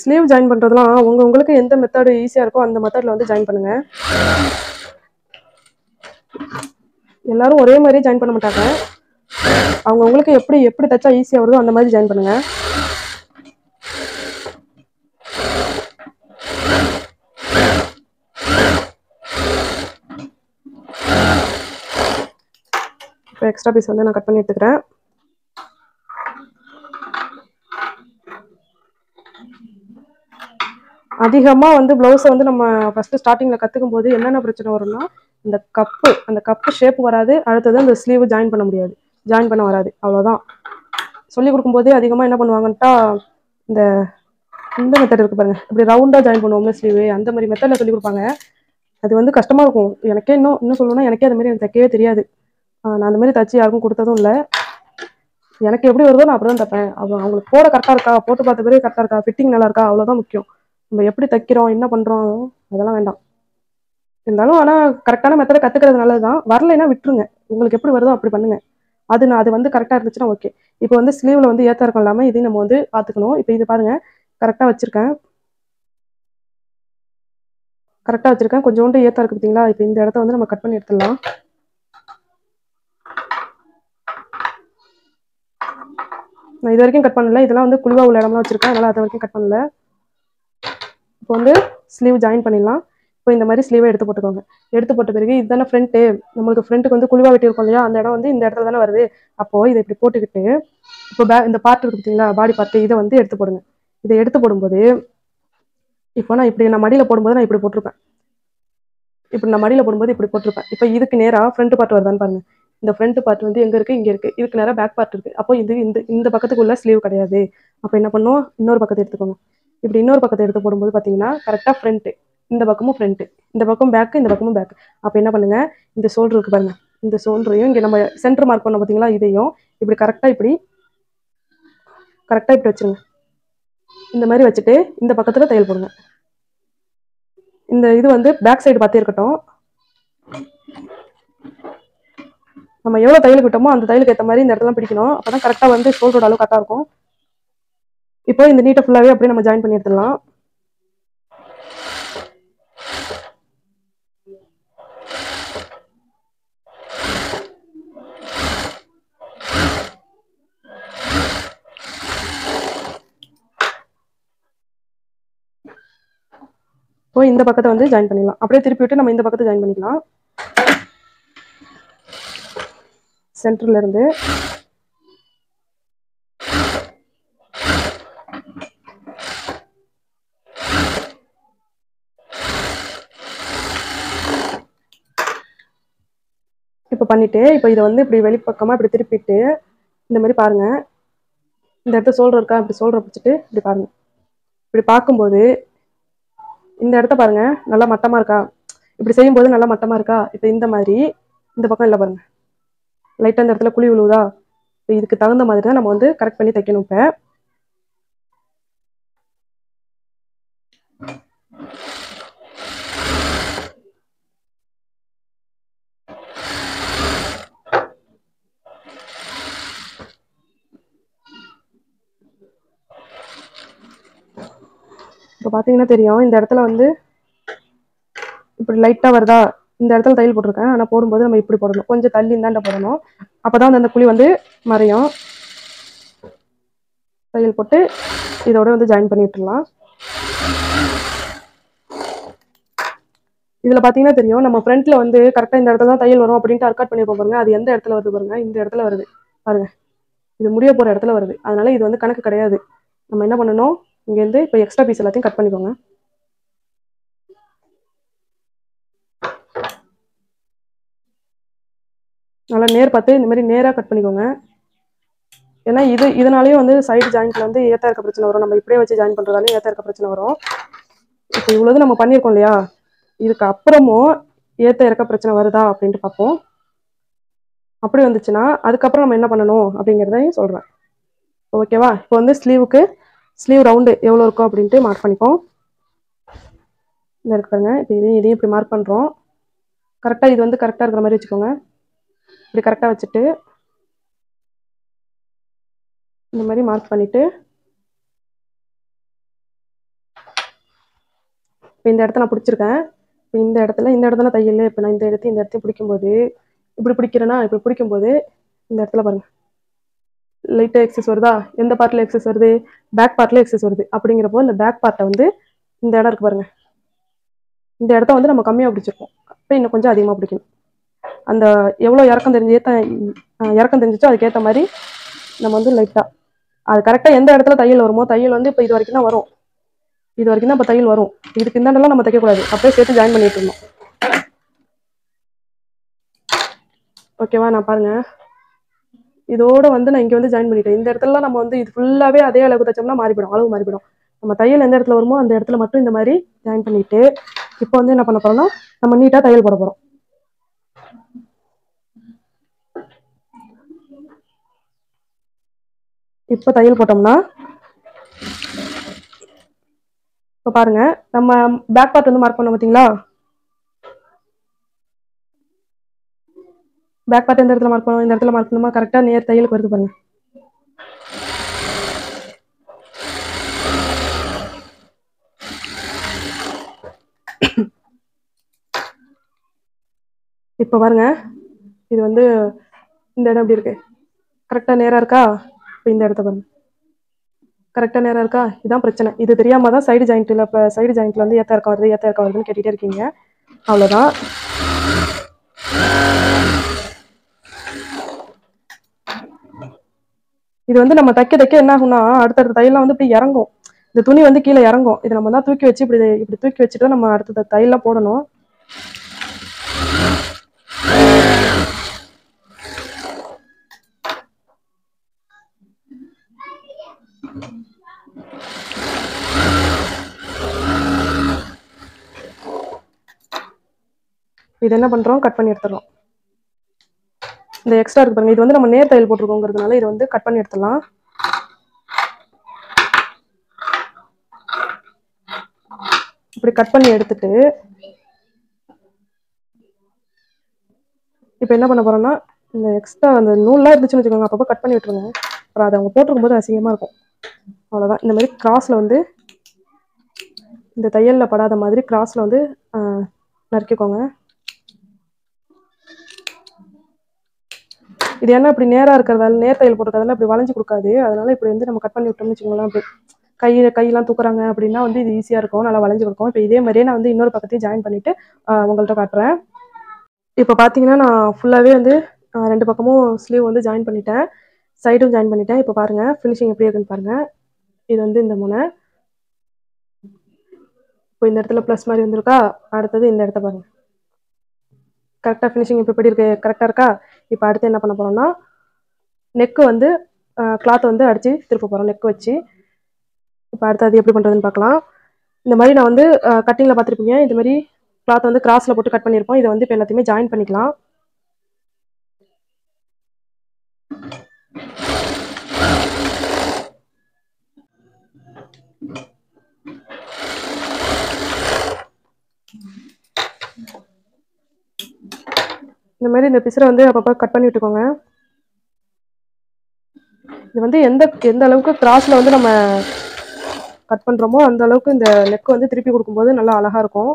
ஸ்லீவ் ஜாயின் பண்ணுறதுலாம் உங்க உங்களுக்கு எந்த மெத்தடு ஈஸியாக இருக்கோ அந்த மெத்தடில் வந்து ஜாயின் பண்ணுங்க எல்லாரும் ஒரே மாதிரி ஜாயின் பண்ண மாட்டாங்க அவங்க உங்களுக்கு எப்படி எப்படி தைச்சா ஈஸியாக வருதோ அந்த மாதிரி ஜாயின் பண்ணுங்க இப்போ எக்ஸ்ட்ரா பீஸ் வந்து நான் கட் பண்ணி எடுத்துக்கிறேன் அதிகமாக வந்து ப்ளவுஸை வந்து நம்ம ஃபஸ்ட்டு ஸ்டார்டிங்கில் கற்றுக்கும் போது என்னென்ன பிரச்சனை வரும்னா இந்த கப்பு அந்த கப்பு ஷேப் வராது அடுத்தது அந்த ஸ்லீவ் ஜாயின் பண்ண முடியாது ஜாயின் பண்ண வராது அவ்வளோதான் சொல்லி கொடுக்கும்போதே அதிகமாக என்ன பண்ணுவாங்கன்ட்டா இந்த இந்த மெத்தட் இருக்கு பாருங்க இப்படி ரவுண்டாக ஜாயின் பண்ணுவோம்ல ஸ்லீவ் அந்த மாதிரி மெத்தடில் சொல்லி கொடுப்பாங்க அது வந்து கஷ்டமாக இருக்கும் எனக்கே இன்னும் இன்னும் சொல்லணும்னா எனக்கே அது மாதிரி எனக்கு தைக்கவே தெரியாது ஆஹ் நான் அந்த மாதிரி தச்சு யாருக்கும் கொடுத்ததும் இல்லை எனக்கு எப்படி வருதோ நான் அப்படி தான் தைப்பேன் அவங்க அவங்களுக்கு போட கரெக்டாக இருக்கா போட்டு பார்த்த பிறகு கரெக்டாக இருக்கா ஃபிட்டிங் நல்லா இருக்கா அவ்வளோதான் முக்கியம் நம்ம எப்படி தைக்கிறோம் என்ன பண்ணுறோம் அதெல்லாம் வேண்டாம் இருந்தாலும் ஆனால் கரெக்டான மெத்தடை கற்றுக்கிறது நல்லது தான் வரலைன்னா விட்டுருங்க உங்களுக்கு எப்படி வருதோ அப்படி பண்ணுங்க அது நான் அது வந்து கரெக்டாக இருந்துச்சுன்னா ஓகே இப்போ வந்து ஸ்லீவில் வந்து ஏற்ற இருக்கும் இல்லாமல் இதையும் நம்ம வந்து பார்த்துக்கணும் இப்போ இது பாருங்க கரெக்டாக வச்சுருக்கேன் கரெக்டாக வச்சுருக்கேன் கொஞ்சோண்டு ஏற்ற இருக்கு பார்த்தீங்களா இப்போ இந்த இடத்த வந்து நம்ம கட் பண்ணி எடுத்துடலாம் நான் இது வரைக்கும் கட் பண்ணல இதெல்லாம் வந்து குழிவா உள்ள இடம்லாம் வச்சிருக்கேன் அதனால அது வரைக்கும் கட் பண்ணல இப்போ வந்து ஸ்லீவ் ஜாயின் பண்ணிடலாம் இப்போ இந்த மாதிரி ஸ்லீவை எடுத்து போட்டுக்கோங்க எடுத்து போட்ட பிறகு இதுதானே ஃப்ரண்ட்டு நம்மளுக்கு ஃப்ரண்ட்டுக்கு வந்து குழிவா வெட்டியிருக்கோம் இல்லையா அந்த இடம் வந்து இந்த இடத்துல தானே வருது அப்போ இதை இப்படி போட்டுக்கிட்டு இப்போ பே இந்த பார்ட் இருக்கு பார்த்தீங்களா பாடி பார்ட் இதை வந்து எடுத்து போடுங்க இதை எடுத்து போடும்போது இப்போ நான் இப்படி நான் மடியில் போடும்போது நான் இப்படி போட்டிருப்பேன் இப்படி நான் மடியில் போடும்போது இப்படி போட்டிருப்பேன் இப்போ இதுக்கு நேராக ஃப்ரண்ட் பார்ட் வருதான்னு பாருங்க இந்த ஃப்ரண்ட் பார்ட் வந்து எங்க இருக்கு இங்க இருக்கு இதுக்கு நேரா பேக் பார்ட் இருக்கு அப்போ இது இந்த இந்த பக்கத்துக்குள்ள ஸ்லீவ் கிடையாது அப்போ என்ன பண்ணும் இன்னொரு பக்கத்தை எடுத்துக்கோங்க இப்படி இன்னொரு பக்கத்தை எடுத்து போடும்போது பாத்தீங்கன்னா கரெக்டா ஃப்ரண்ட் இந்த பக்கமும் ஃப்ரண்ட் இந்த பக்கம் பேக் இந்த பக்கமும் பேக் அப்போ என்ன பண்ணுங்க இந்த ஷோல்டர் இருக்கு பாருங்க இந்த ஷோல்டரையும் இங்க நம்ம சென்டர் மார்க் பண்ண பாத்தீங்களா இதையும் இப்படி கரெக்டா இப்படி கரெக்டா இப்படி வச்சிருங்க இந்த மாதிரி வச்சுட்டு இந்த பக்கத்துல தையல் போடுங்க இந்த இது வந்து பேக் சைடு பார்த்தே இருக்கட்டும் நம்ம எவ்வளோ தையலுக்கு விட்டோமோ அந்த தையலுக்கு ஏற்ற மாதிரி இந்த இடத்துல பிடிக்கணும் அப்போ தான் கரெக்டாக வந்து ஷோல்டரோட அளவு கரெக்டாக இருக்கும் இப்போ இந்த நீட்டை ஃபுல்லாகவே அப்படியே நம்ம ஜாயின் பண்ணி எடுத்துடலாம் இப்போ இந்த பக்கத்தை வந்து ஜாயின் பண்ணிடலாம் அப்படியே திருப்பி விட்டு நம்ம இந்த பக்கத்தை ஜாயின் பண்ணிக்கலாம் சென்டர்ல இருந்து இப்போ பண்ணிட்டு இப்போ இதை வந்து இப்படி வெளிப்பக்கமா இப்படி திருப்பிட்டு இந்த மாதிரி பாருங்க இந்த இடத்த சோல்டர் இருக்கா இப்படி சோல்டர் பிடிச்சிட்டு இப்படி பாருங்க இப்படி பார்க்கும்போது இந்த இடத்த பாருங்க நல்லா மட்டமா இருக்கா இப்படி செய்யும்போது நல்லா மட்டமா இருக்கா இப்போ இந்த மாதிரி இந்த பக்கம் இல்லை பாருங்க லைட்டாக இந்த இடத்துல குழி விழுவுதா இப்போ இதுக்கு தகுந்த மாதிரி தான் நம்ம வந்து கரெக்ட் பண்ணி தைக்கணும் இப்போ இப்போ பார்த்தீங்கன்னா தெரியும் இந்த இடத்துல வந்து இப்படி லைட்டாக வருதா இந்த இடத்துல தையல் போட்டிருக்கேன் ஆனால் போடும்போது நம்ம இப்படி போடணும் கொஞ்சம் தள்ளி இந்தாண்ட போடணும் அப்போ தான் அந்த குழி வந்து மறையும் தையல் போட்டு இதோட வந்து ஜாயின் பண்ணி விட்டுடலாம் இதில் பார்த்தீங்கன்னா தெரியும் நம்ம ஃப்ரண்ட்ல வந்து கரெக்டாக இந்த இடத்துல தான் தையல் வரும் அப்படின்ட்டு அர்க்காட் பண்ணியிருப்போம் பாருங்க அது எந்த இடத்துல வருது பாருங்க இந்த இடத்துல வருது பாருங்க இது முடிய போகிற இடத்துல வருது அதனால இது வந்து கணக்கு கிடையாது நம்ம என்ன பண்ணணும் இங்கேருந்து இப்போ எக்ஸ்ட்ரா பீஸ் எல்லாத்தையும் கட் பண்ணிக்கோங்க நல்லா நேர் பார்த்து இந்த மாதிரி நேராக கட் பண்ணிக்கோங்க ஏன்னா இது இதனாலேயும் வந்து சைடு ஜாயிண்ட்ல வந்து ஏத்தா இருக்க பிரச்சனை வரும் நம்ம இப்படியே வச்சு ஜாயின் பண்ணுறதாலே ஏத்தா இருக்க பிரச்சனை வரும் இப்போ இவ்வளவு நம்ம பண்ணியிருக்கோம் இல்லையா இதுக்கு அப்புறமும் ஏத்த இறக்க பிரச்சனை வருதா அப்படின்ட்டு பார்ப்போம் அப்படி வந்துச்சுன்னா அதுக்கப்புறம் நம்ம என்ன பண்ணணும் அப்படிங்கிறதையும் சொல்கிறேன் ஓகேவா இப்போ வந்து ஸ்லீவுக்கு ஸ்லீவ் ரவுண்டு எவ்வளோ இருக்கும் அப்படின்ட்டு மார்க் பண்ணிப்போம் இந்த இருக்கு பாருங்க இப்போ இதையும் இதையும் இப்படி மார்க் பண்ணுறோம் கரெக்டாக இது வந்து கரெக்டாக இருக்கிற மாதிரி வச்சுக்கோங்க இப்படி கரெக்டாக வச்சுட்டு இந்த மாதிரி மார்க் பண்ணிட்டு இப்போ இந்த இடத்த நான் பிடிச்சிருக்கேன் இப்போ இந்த இடத்துல இந்த இடத்துல தையல் இப்போ நான் இந்த இடத்தையும் இந்த இடத்தையும் பிடிக்கும்போது இப்படி பிடிக்கிறேன்னா இப்படி பிடிக்கும்போது இந்த இடத்துல பாருங்க லைட்டாக எக்ஸஸ் வருதா எந்த பார்ட்டில் எக்ஸஸ் வருது பேக் பார்ட்டில் எக்ஸஸ் வருது அப்படிங்கிறப்போ இந்த பேக் பார்ட்டை வந்து இந்த இடம் இருக்கு பாருங்க இந்த இடத்த வந்து நம்ம கம்மியாக பிடிச்சிருக்கோம் அப்போ இன்னும் கொஞ்சம் அதிகமாக பிடிக்கணும் அந்த எவ்வளோ இறக்கம் தெரிஞ்சு ஏற்ற இறக்கம் தெரிஞ்சிச்சோ அதுக்கேற்ற மாதிரி நம்ம வந்து லைட்டாக அது கரெக்டாக எந்த இடத்துல தையல் வருமோ தையல் வந்து இப்போ இது வரைக்கும் தான் வரும் இது வரைக்கும் தான் இப்போ தையல் வரும் இதுக்கு இந்தாண்டெல்லாம் நம்ம தைக்கக்கூடாது அப்படியே சேர்த்து ஜாயின் பண்ணிட்டு இருந்தோம் ஓகேவா நான் பாருங்க இதோட வந்து நான் இங்கே வந்து ஜாயின் பண்ணிட்டேன் இந்த இடத்துல நம்ம வந்து இது ஃபுல்லாகவே அதே அளவுக்கு தைச்சோம்னா மாறிவிடும் அளவு மாறிவிடும் நம்ம தையல் எந்த இடத்துல வருமோ அந்த இடத்துல மட்டும் இந்த மாதிரி ஜாயின் பண்ணிட்டு இப்போ வந்து என்ன பண்ண போறோம்னா நம்ம நீட்டாக தையல் போட போகிறோம் இப்போ தையல் போட்டோம்னா இப்போ பாருங்க நம்ம பேக் பார்ட் வந்து மார்க் பண்ணோம் பார்த்தீங்களா பேக் பார்ட் எந்த இடத்துல மார்க் பண்ணுவோம் இந்த இடத்துல மார்க் பண்ணுமா கரெக்டாக நேர் தையலுக்கு வருது பாருங்க இப்போ பாருங்க இது வந்து இந்த இடம் எப்படி இருக்கு கரெக்டாக நேராக இருக்கா இப்போ இந்த இடத்த பாருங்க கரெக்டாக நேராக இருக்கா இதான் பிரச்சனை இது தெரியாம தான் சைடு ஜாயிண்ட்டில் இப்போ சைடு ஜாயிண்ட்டில் வந்து ஏத்த இருக்க வருது ஏத்த இருக்க வருதுன்னு கேட்டுகிட்டே இருக்கீங்க அவ்வளோதான் இது வந்து நம்ம தைக்க தைக்க என்ன ஆகும்னா அடுத்தடுத்த தையல்லாம் வந்து இப்படி இறங்கும் இந்த துணி வந்து கீழே இறங்கும் இது நம்ம தான் தூக்கி வச்சு இப்படி இப்படி தூக்கி வச்சுட்டு தான் நம்ம அடுத்த தையல்லாம் போடணும் இது என்ன பண்றோம் கட் பண்ணி எடுத்துடலாம் இந்த எக்ஸ்ட்ரா இருக்கு பாருங்க இது வந்து நம்ம நேர் தையல் போட்டிருக்கோங்கிறதுனால இது வந்து கட் பண்ணி எடுத்துடலாம் இப்படி கட் பண்ணி எடுத்துட்டு இப்போ என்ன பண்ண போறோம்னா இந்த எக்ஸ்ட்ரா அந்த நூல்லாம் இருந்துச்சுன்னு வச்சுக்கோங்க அப்பப்போ கட் பண்ணி விட்டுருங்க அப்புறம் அதை அவங்க போட்டிருக்கும் போது அசிங்கமா இருக்கும் அவ்வளோதான் இந்த மாதிரி கிராஸ்ல வந்து இந்த தையல்ல படாத மாதிரி கிராஸ்ல வந்து ஆஹ், நறுக்கிக்கோங்க இது என்ன இப்படி நேரா இருக்கிறதால நேர் தையல் போட்டிருக்கிறதால இப்படி வளைஞ்சு கொடுக்காது அதனால இப்படி வந்து நம்ம கட் பண்ணி விட்டோம்னு வச்சுக்கோங்களேன் அப்படி கையில கையெல்லாம் தூக்குறாங்க அப்படின்னா வந்து இது ஈஸியா இருக்கும் நல்லா வளைஞ்சு கொடுக்கும் இப்போ இதே மாதிரியே நான் வந்து இன்னொரு பக்கத்தையும் ஜாயின் பண்ணிட்டு ஆஹ், உங்கள்ட்ட காட்டுறேன் இப்போ பார்த்தீங்கன்னா நான் ஃபுல்லாகவே வந்து ஆஹ், ரெண்டு பக்கமும் ஸ்லீவ் வந்து ஜாயின் பண்ணிட்டேன் சைடும் ஜாயின் பண்ணிட்டேன் இப்போ பாருங்க ஃபினிஷிங் எப்படி இருக்குன்னு பாருங்க இது வந்து இந்த முனை இப்போ இந்த இடத்துல ப்ளஸ் மாதிரி வந்திருக்கா அடுத்தது இந்த இடத்த பாருங்க கரெக்டாக ஃபினிஷிங் இப்போ எப்படி இருக்கு கரெக்டாக இருக்கா இப்போ அடுத்து என்ன பண்ண போறோம்னா நெக்கு வந்து கிளாத் வந்து அடிச்சு திருப்ப போகிறோம் நெக் வச்சு இப்போ அடுத்து அது எப்படி பண்ணுறதுன்னு பார்க்கலாம் இந்த மாதிரி நான் வந்து கட்டிங்கில் பார்த்துருப்பீங்க இந்த மாதிரி கிளாத் வந்து கிராஸில் போட்டு கட் பண்ணியிருப்போம் இதை வந்து இப்போ எல்லாத்தையுமே ஜாயின் பண்ணிக்கலாம் இந்த மாதிரி இந்த பிசரை வந்து அப்பப்போ கட் பண்ணி விட்டுக்கோங்க இது வந்து எந்த எந்த அளவுக்கு கிராஸில் வந்து நம்ம கட் பண்ணுறோமோ அந்த அளவுக்கு இந்த நெக் வந்து திருப்பி கொடுக்கும்போது நல்லா அழகா இருக்கும்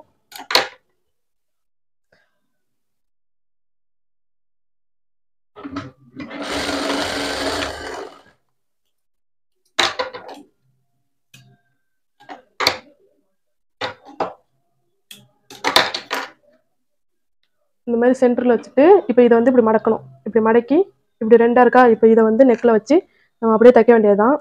இந்த மாதிரி சென்டரில் வச்சுட்டு இப்போ இதை வந்து இப்படி மடக்கணும் இப்படி மடக்கி இப்படி ரெண்டாக இருக்கா இப்போ இதை வந்து நெக்கில் வச்சு நம்ம அப்படியே தைக்க வேண்டியதுதான்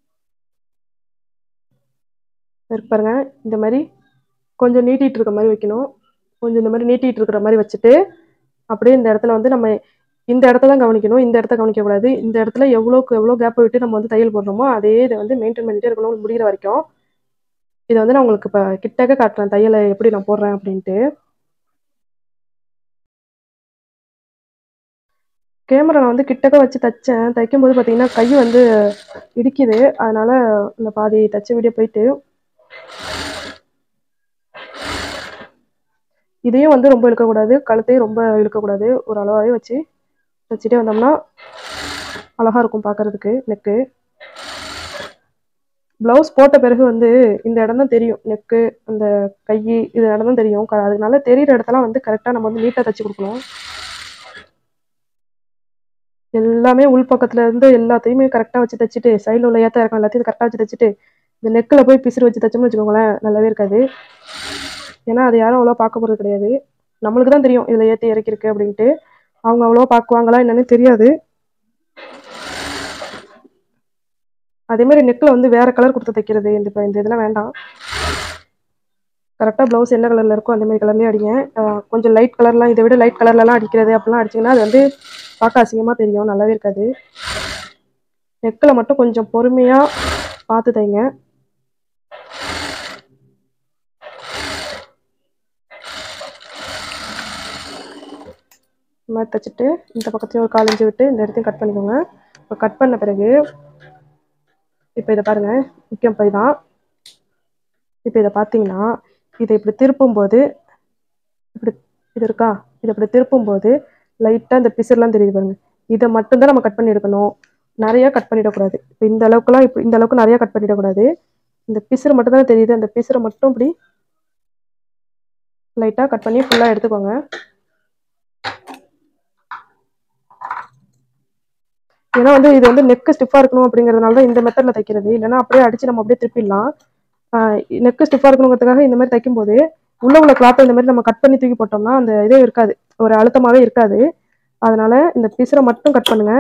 இருக்கு பாருங்க இந்த மாதிரி கொஞ்சம் நீட்டிட்டு இருக்க மாதிரி வைக்கணும் கொஞ்சம் இந்த மாதிரி நீட்டிட்டு இருக்கிற மாதிரி வச்சுட்டு அப்படியே இந்த இடத்துல வந்து நம்ம இந்த இடத்த தான் கவனிக்கணும் இந்த இடத்த கவனிக்கக்கூடாது இந்த இடத்துல எவ்வளோக்கு எவ்வளோ கேப் விட்டு நம்ம வந்து தையல் போடுறோமோ அதே இதை வந்து மெயின்டைன் பண்ணிட்டே இருக்கணும் முடிகிற வரைக்கும் இதை வந்து நான் உங்களுக்கு இப்போ கிட்டக்க காட்டுறேன் தையலை எப்படி நான் போடுறேன் அப்படின்ட்டு கேமரா நான் வந்து கிட்டக்க வச்சு தைச்சேன் தைக்கும்போது பார்த்தீங்கன்னா கை வந்து இடிக்குது அதனால இந்த பாதி தைச்ச வீடியோ போயிட்டு இதையும் வந்து ரொம்ப இழுக்கக்கூடாது கழுத்தையும் ரொம்ப இழுக்கக்கூடாது ஒரு அளவாகவே வச்சு வச்சுட்டே வந்தோம்னா அழகா இருக்கும் பார்க்கறதுக்கு நெக்கு ப்ளவுஸ் போட்ட பிறகு வந்து இந்த இடம் தான் தெரியும் நெக்கு அந்த கை இது இடம் தான் தெரியும் க- அதனால தெரியிற இடத்தெல்லாம் வந்து கரெக்டாக நம்ம வந்து நீட்டாக தச்சு கொடுக்கணும் எல்லாமே உள் பக்கத்துல இருந்து எல்லாத்தையுமே கரெக்டாக வச்சு தச்சுட்டு சைடில் உள்ள ஏத்த இறக்கம் எல்லாத்தையும் கரெக்டாக வச்சு தச்சுட்டு இந்த நெக்கில் போய் பிசிறு வச்சு தச்சோம்னு வச்சுக்கோங்களேன் நல்லாவே இருக்காது ஏன்னா அது யாரும் அவ்வளோ பார்க்க போகிறது கிடையாது நம்மளுக்கு தான் தெரியும் இதில் ஏற்றி இறக்கிருக்கு அப்படின்ட்டு அவங்க அவ்வளோ பார்க்குவாங்களா என்னன்னு தெரியாது அதே மாதிரி நெக்கில் வந்து வேற கலர் கொடுத்து தைக்கிறது இந்த இப்ப இந்த இதெல்லாம் வேண்டாம் கரெக்டாக ப்ளவுஸ் என்ன கலரில் இருக்கோ அந்த மாதிரி கலர்லேயே அடிங்க அஹ் கொஞ்சம் லைட் கலர்லாம் இதை விட லைட் கலர்லலாம் அடிக்கிறது அப்படிலாம் அடிச்சிங்கன்னா அது வந்து பார்க்க அசிங்கமாக தெரியும் நல்லாவே இருக்காது நெக்கில் மட்டும் கொஞ்சம் பொறுமையாக பார்த்து தைங்க இந்த மாதிரி தைச்சிட்டு இந்த பக்கத்தையும் ஒரு கால் இன்ச்சு விட்டு இந்த இடத்தையும் கட் பண்ணிக்கோங்க இப்போ கட் பண்ண பிறகு இப்போ இதை பாருங்க முக்கியம் பை தான் இப்போ இதை பார்த்தீங்கன்னா இதை இப்படி திருப்பும்போது இப்படி இது இருக்கா இதை இப்படி திருப்பும்போது லைட்டாக இந்த பிசர்லாம் தெரியுது பாருங்க இதை மட்டும்தான் நம்ம கட் பண்ணி எடுக்கணும் நிறைய கட் பண்ணிடக்கூடாது இப்போ இந்த அளவுக்குலாம் இப்போ இந்த அளவுக்கு நிறைய கட் பண்ணிடக்கூடாது இந்த பிசுறு மட்டும் தான் தெரியுது அந்த பிசுரை மட்டும் இப்படி லைட்டாக கட் பண்ணி ஃபுல்லாக எடுத்துக்கோங்க ஏன்னா வந்து இது வந்து நெக்கு ஸ்டிஃபாக இருக்கணும் அப்படிங்கிறதுனால தான் இந்த மெத்தடில் தைக்கிறது இல்லைன்னா அப்படியே அடிச்சு நம்ம அப்படியே திருப்பிடலாம் நெக்கு ஸ்டிஃபாக இருக்கணுங்கிறதுக்காக இந்த மாதிரி தைக்கும்போது உள்ள உள்ள கிளாத்தை இந்த மாதிரி நம்ம கட் பண்ணி தூக்கி போட்டோம்னா அந்த இதே இருக்காது ஒரு அழுத்தமாகவே இருக்காது அதனால இந்த பிசுரை மட்டும் கட் பண்ணுங்க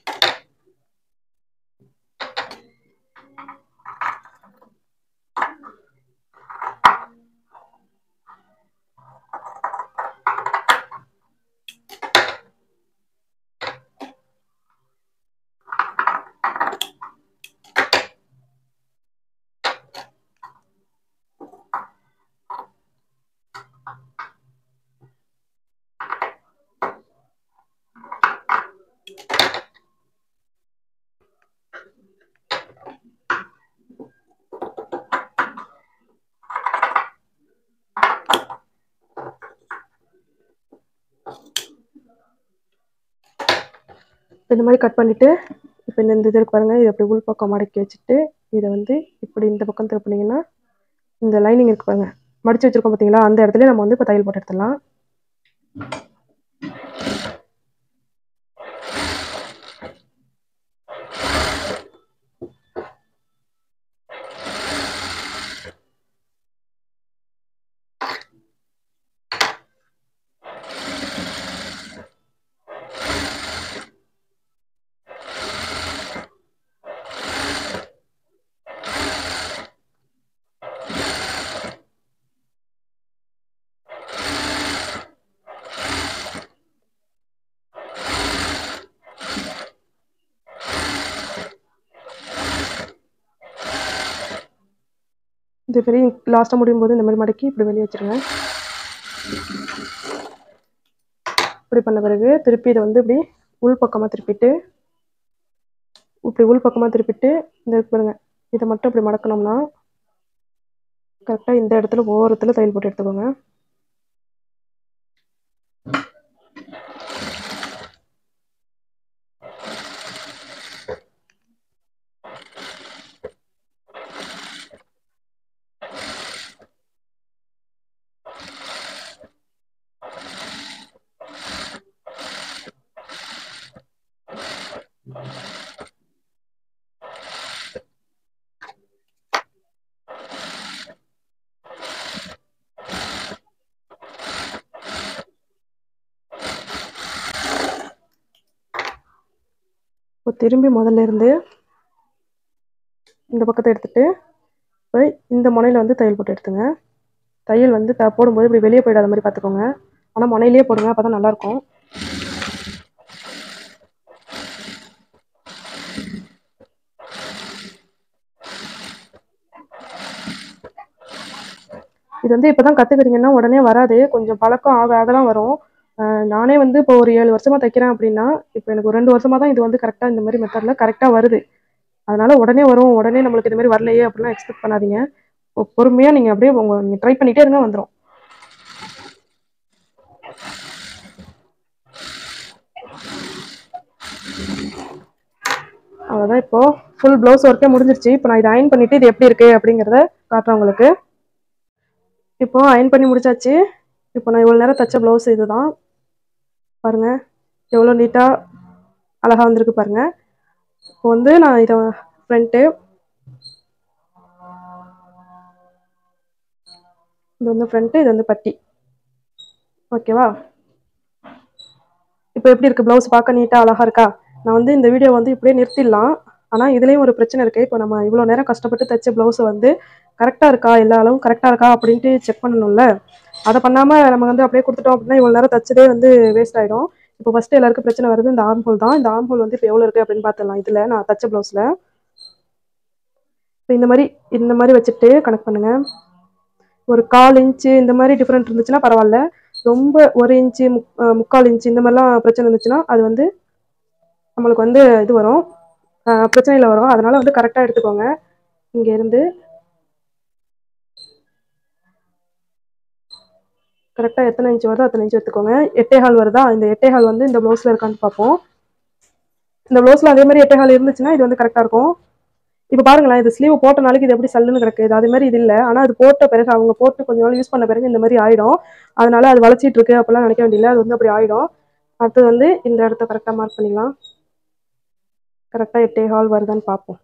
இப்ப இந்த மாதிரி கட் பண்ணிட்டு இப்போ இந்த இந்த இது இருக்கு பாருங்க இதை அப்படி உள் பக்கம் மடக்கி வச்சுட்டு இதை வந்து இப்படி இந்த பக்கம் திருப்பினீங்கன்னா இந்த லைனிங் இருக்கு பாருங்க மடிச்சு வச்சிருக்கோம் பார்த்தீங்களா அந்த இடத்துல நம்ம வந்து இப்போ தையல் போட்டு எடுத்துடலாம் இது பெரிய லாஸ்ட்டாக முடியும் போது இந்த மாதிரி மடக்கி இப்படி வெளியே வச்சிருங்க இப்படி பண்ண பிறகு திருப்பி இதை வந்து இப்படி உள் பக்கமாக திருப்பிட்டு இப்படி உள் பக்கமாக திருப்பிட்டு இந்த இருக்கு பாருங்க இதை மட்டும் இப்படி மடக்கணும்னா கரெக்டாக இந்த இடத்துல ஓரத்தில் தையல் போட்டு எடுத்துக்கோங்க இப்போ திரும்பி முதல்ல இருந்து இந்த பக்கத்தை எடுத்துட்டு இப்போ இந்த முனையில வந்து தையல் போட்டு எடுத்துங்க தையல் வந்து த போடும்போது இப்படி வெளியே போயிடாத மாதிரி பார்த்துக்கோங்க ஆனால் முனையிலேயே போடுங்க அப்போ தான் நல்லாயிருக்கும் இது வந்து இப்போ தான் கற்றுக்குறீங்கன்னா உடனே வராது கொஞ்சம் பழக்கம் ஆக ஆக தான் வரும் அஹ் நானே வந்து இப்போ ஒரு ஏழு வருஷமாக தைக்கிறேன் அப்படின்னா இப்போ எனக்கு ஒரு ரெண்டு வருஷமாக தான் இது வந்து கரெக்டாக இந்த மாதிரி மெத்தடில் கரெக்டாக வருது அதனால உடனே வரும் உடனே நம்மளுக்கு இந்த மாதிரி வரலையே அப்படிலாம் எக்ஸ்பெக்ட் பண்ணாதீங்க பொ- பொறுமையா நீங்க அப்படியே உங்க நீங்க ட்ரை பண்ணிட்டே இருங்க வந்துடும் அவ்வளோதான் இப்போ ஃபுல் ப்ளவுஸ் ஒர்க்கே முடிஞ்சிருச்சு இப்போ நான் இதை அயன் பண்ணிட்டு இது எப்படி இருக்கு அப்படிங்கிறத காட்டுறேன் உங்களுக்கு இப்போ அயன் பண்ணி முடிச்சாச்சு இப்போ நான் இவ்வளோ நேரம் தச்ச ப்ளவுஸ் இதுதான் பாருங்க எவ்வளோ நீட்டாக அழகாக வந்திருக்கு பாருங்க இப்போ வந்து நான் இதை ஃப்ரண்ட்டு இது வந்து ஃப்ரண்ட்டு இது வந்து பட்டி ஓகேவா இப்போ எப்படி இருக்கு ப்ளவுஸ் பார்க்க நீட்டாக அழகா இருக்கா நான் வந்து இந்த வீடியோ வந்து இப்படியே நிறுத்திடலாம் ஆனால் இதுலேயும் ஒரு பிரச்சனை இருக்குது இப்போ நம்ம இவ்வளோ நேரம் கஷ்டப்பட்டு தைச்ச ப்ளவுஸை வந்து கரெக்டாக இருக்கா எல்லா அளவும் கரெக்டாக இருக்கா அப்படின்ட்டு செக் பண்ணணும்ல அதை பண்ணாமல் நம்ம வந்து அப்படியே கொடுத்துட்டோம் அப்படின்னா இவ்வளோ நேரம் தச்சதே வந்து வேஸ்ட் ஆகிடும் இப்போ ஃபஸ்ட்டு எல்லாருக்கும் பிரச்சனை வருது இந்த ஆர்ம் ஹோல் தான் இந்த ஆர்ம் ஹோல் வந்து இப்போ எவ்வளோ இருக்குது அப்படின்னு பார்த்துடலாம் இதில் நான் தச்ச ப்ளவுஸில் இப்போ இந்த மாதிரி இந்த மாதிரி வச்சுட்டு கனெக்ட் பண்ணுங்க ஒரு கால் இன்ச்சு இந்த மாதிரி டிஃப்ரெண்ட் இருந்துச்சுன்னா பரவாயில்ல ரொம்ப ஒரு இன்ச்சு முக் அஹ் முக்கால் இன்ச்சு இந்த மாதிரிலாம் பிரச்சனை இருந்துச்சுன்னா அது வந்து நம்மளுக்கு வந்து இது வரும் அஹ் பிரச்சனையில் வரும் அதனால வந்து கரெக்டாக எடுத்துக்கோங்க இங்க இருந்து கரெக்டாக எத்தனை இன்ச் வருதோ அத்தனை இன்ச் எடுத்துக்கோங்க எட்டே ஹால் வருதா இந்த எட்டே ஹால் வந்து இந்த ப்ளவுஸில் இருக்கான்னு பார்ப்போம் இந்த ப்ளவுஸில் அதே மாதிரி எட்டே ஹால் இருந்துச்சுன்னா இது வந்து கரெக்டாக இருக்கும் இப்போ பாருங்களேன் இது ஸ்லீவ் போட்ட நாளைக்கு இது எப்படி சல்லுன்னு கிடக்குது அதே மாதிரி இது இல்லை ஆனால் அது போட்ட பிறகு அவங்க போட்டு கொஞ்ச நாள் யூஸ் பண்ண பிறகு இந்த மாதிரி ஆயிடும் அதனால அது வளைச்சிட்டு இருக்கு அப்படிலாம் நினைக்க வேண்டியதில்லை அது வந்து அப்படி ஆயிடும் அடுத்தது வந்து இந்த இடத்த கரெக்டாக மார்க் பண்ணிக்கலாம் கரெக்டாக எட்டே ஹால் வருதான்னு பார்ப்போம்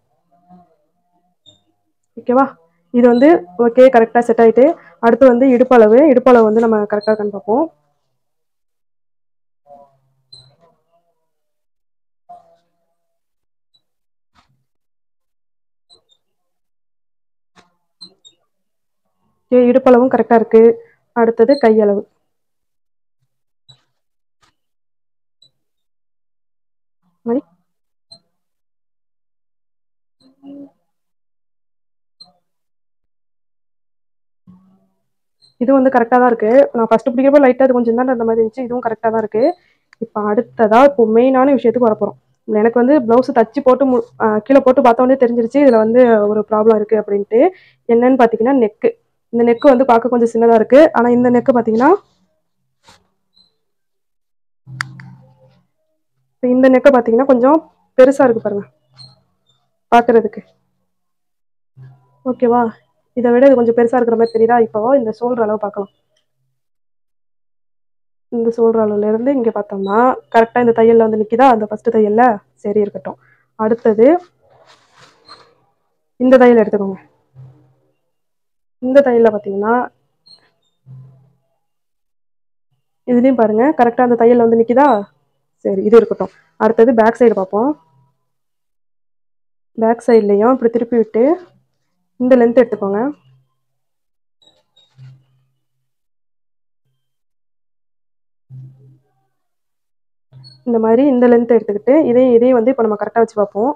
ஓகேவா இது வந்து ஓகே கரெக்டாக செட் ஆயிட்டு அடுத்து வந்து இடுப்பளவு இடுப்பளவு வந்து நம்ம கரெக்டாக இருக்கான்னு பார்ப்போம் ஓகே இடுப்பளவும் கரெக்டாக இருக்கு அடுத்தது கையளவு மாதிரி இது வந்து கரெக்டாக தான் இருக்கு நான் ஃபர்ஸ்ட் பிடிக்கிறப்ப லைட்டாக அது கொஞ்சம் தான் அந்த மாதிரி இருந்துச்சு இதுவும் கரெக்டாக தான் இருக்கு இப்போ அடுத்ததா இப்போ மெயினான விஷயத்துக்கு வரப்போகிறோம் எனக்கு வந்து ப்ளவுஸ் தச்சு போட்டு மு ஆஹ் கீழே போட்டு பார்த்தோன்னே தெரிஞ்சிருச்சு இதில் வந்து ஒரு ப்ராப்ளம் இருக்குது அப்படின்ட்டு என்னன்னு பார்த்தீங்கன்னா நெக்கு இந்த நெக்கு வந்து பார்க்க கொஞ்சம் சின்னதாக இருக்கு ஆனால் இந்த நெக்கு பார்த்தீங்கன்னா இப்போ இந்த நெக்கை பார்த்தீங்கன்னா கொஞ்சம் பெருசாக இருக்கு பாருங்க பார்க்கறதுக்கு ஓகேவா இதை விட இது கொஞ்சம் பெருசாக இருக்கிற மாதிரி தெரியுதா இப்போ இந்த சோல்ற அளவு பார்க்கலாம் இந்த சோல்ற அளவுல இருந்து இங்கே பார்த்தோம்னா கரெக்டாக இந்த தையலில் வந்து நிற்கிதா அந்த ஃபஸ்ட்டு தையல்ல சரி இருக்கட்டும் அடுத்தது இந்த தையல் எடுத்துக்கோங்க இந்த தையலில் பார்த்தீங்கன்னா இதுலேயும் பாருங்க கரெக்டாக அந்த தையல் வந்து நிற்கிதா சரி இது இருக்கட்டும் அடுத்தது பேக் சைடு பார்ப்போம் பேக் சைட்லேயும் இப்படி திருப்பி விட்டு இந்த லென்த் எடுத்துக்கோங்க இந்த மாதிரி இந்த லென்த் எடுத்துக்கிட்டு இதையும் இதையும் வந்து இப்போ நம்ம கரெக்டாக வச்சு பார்ப்போம்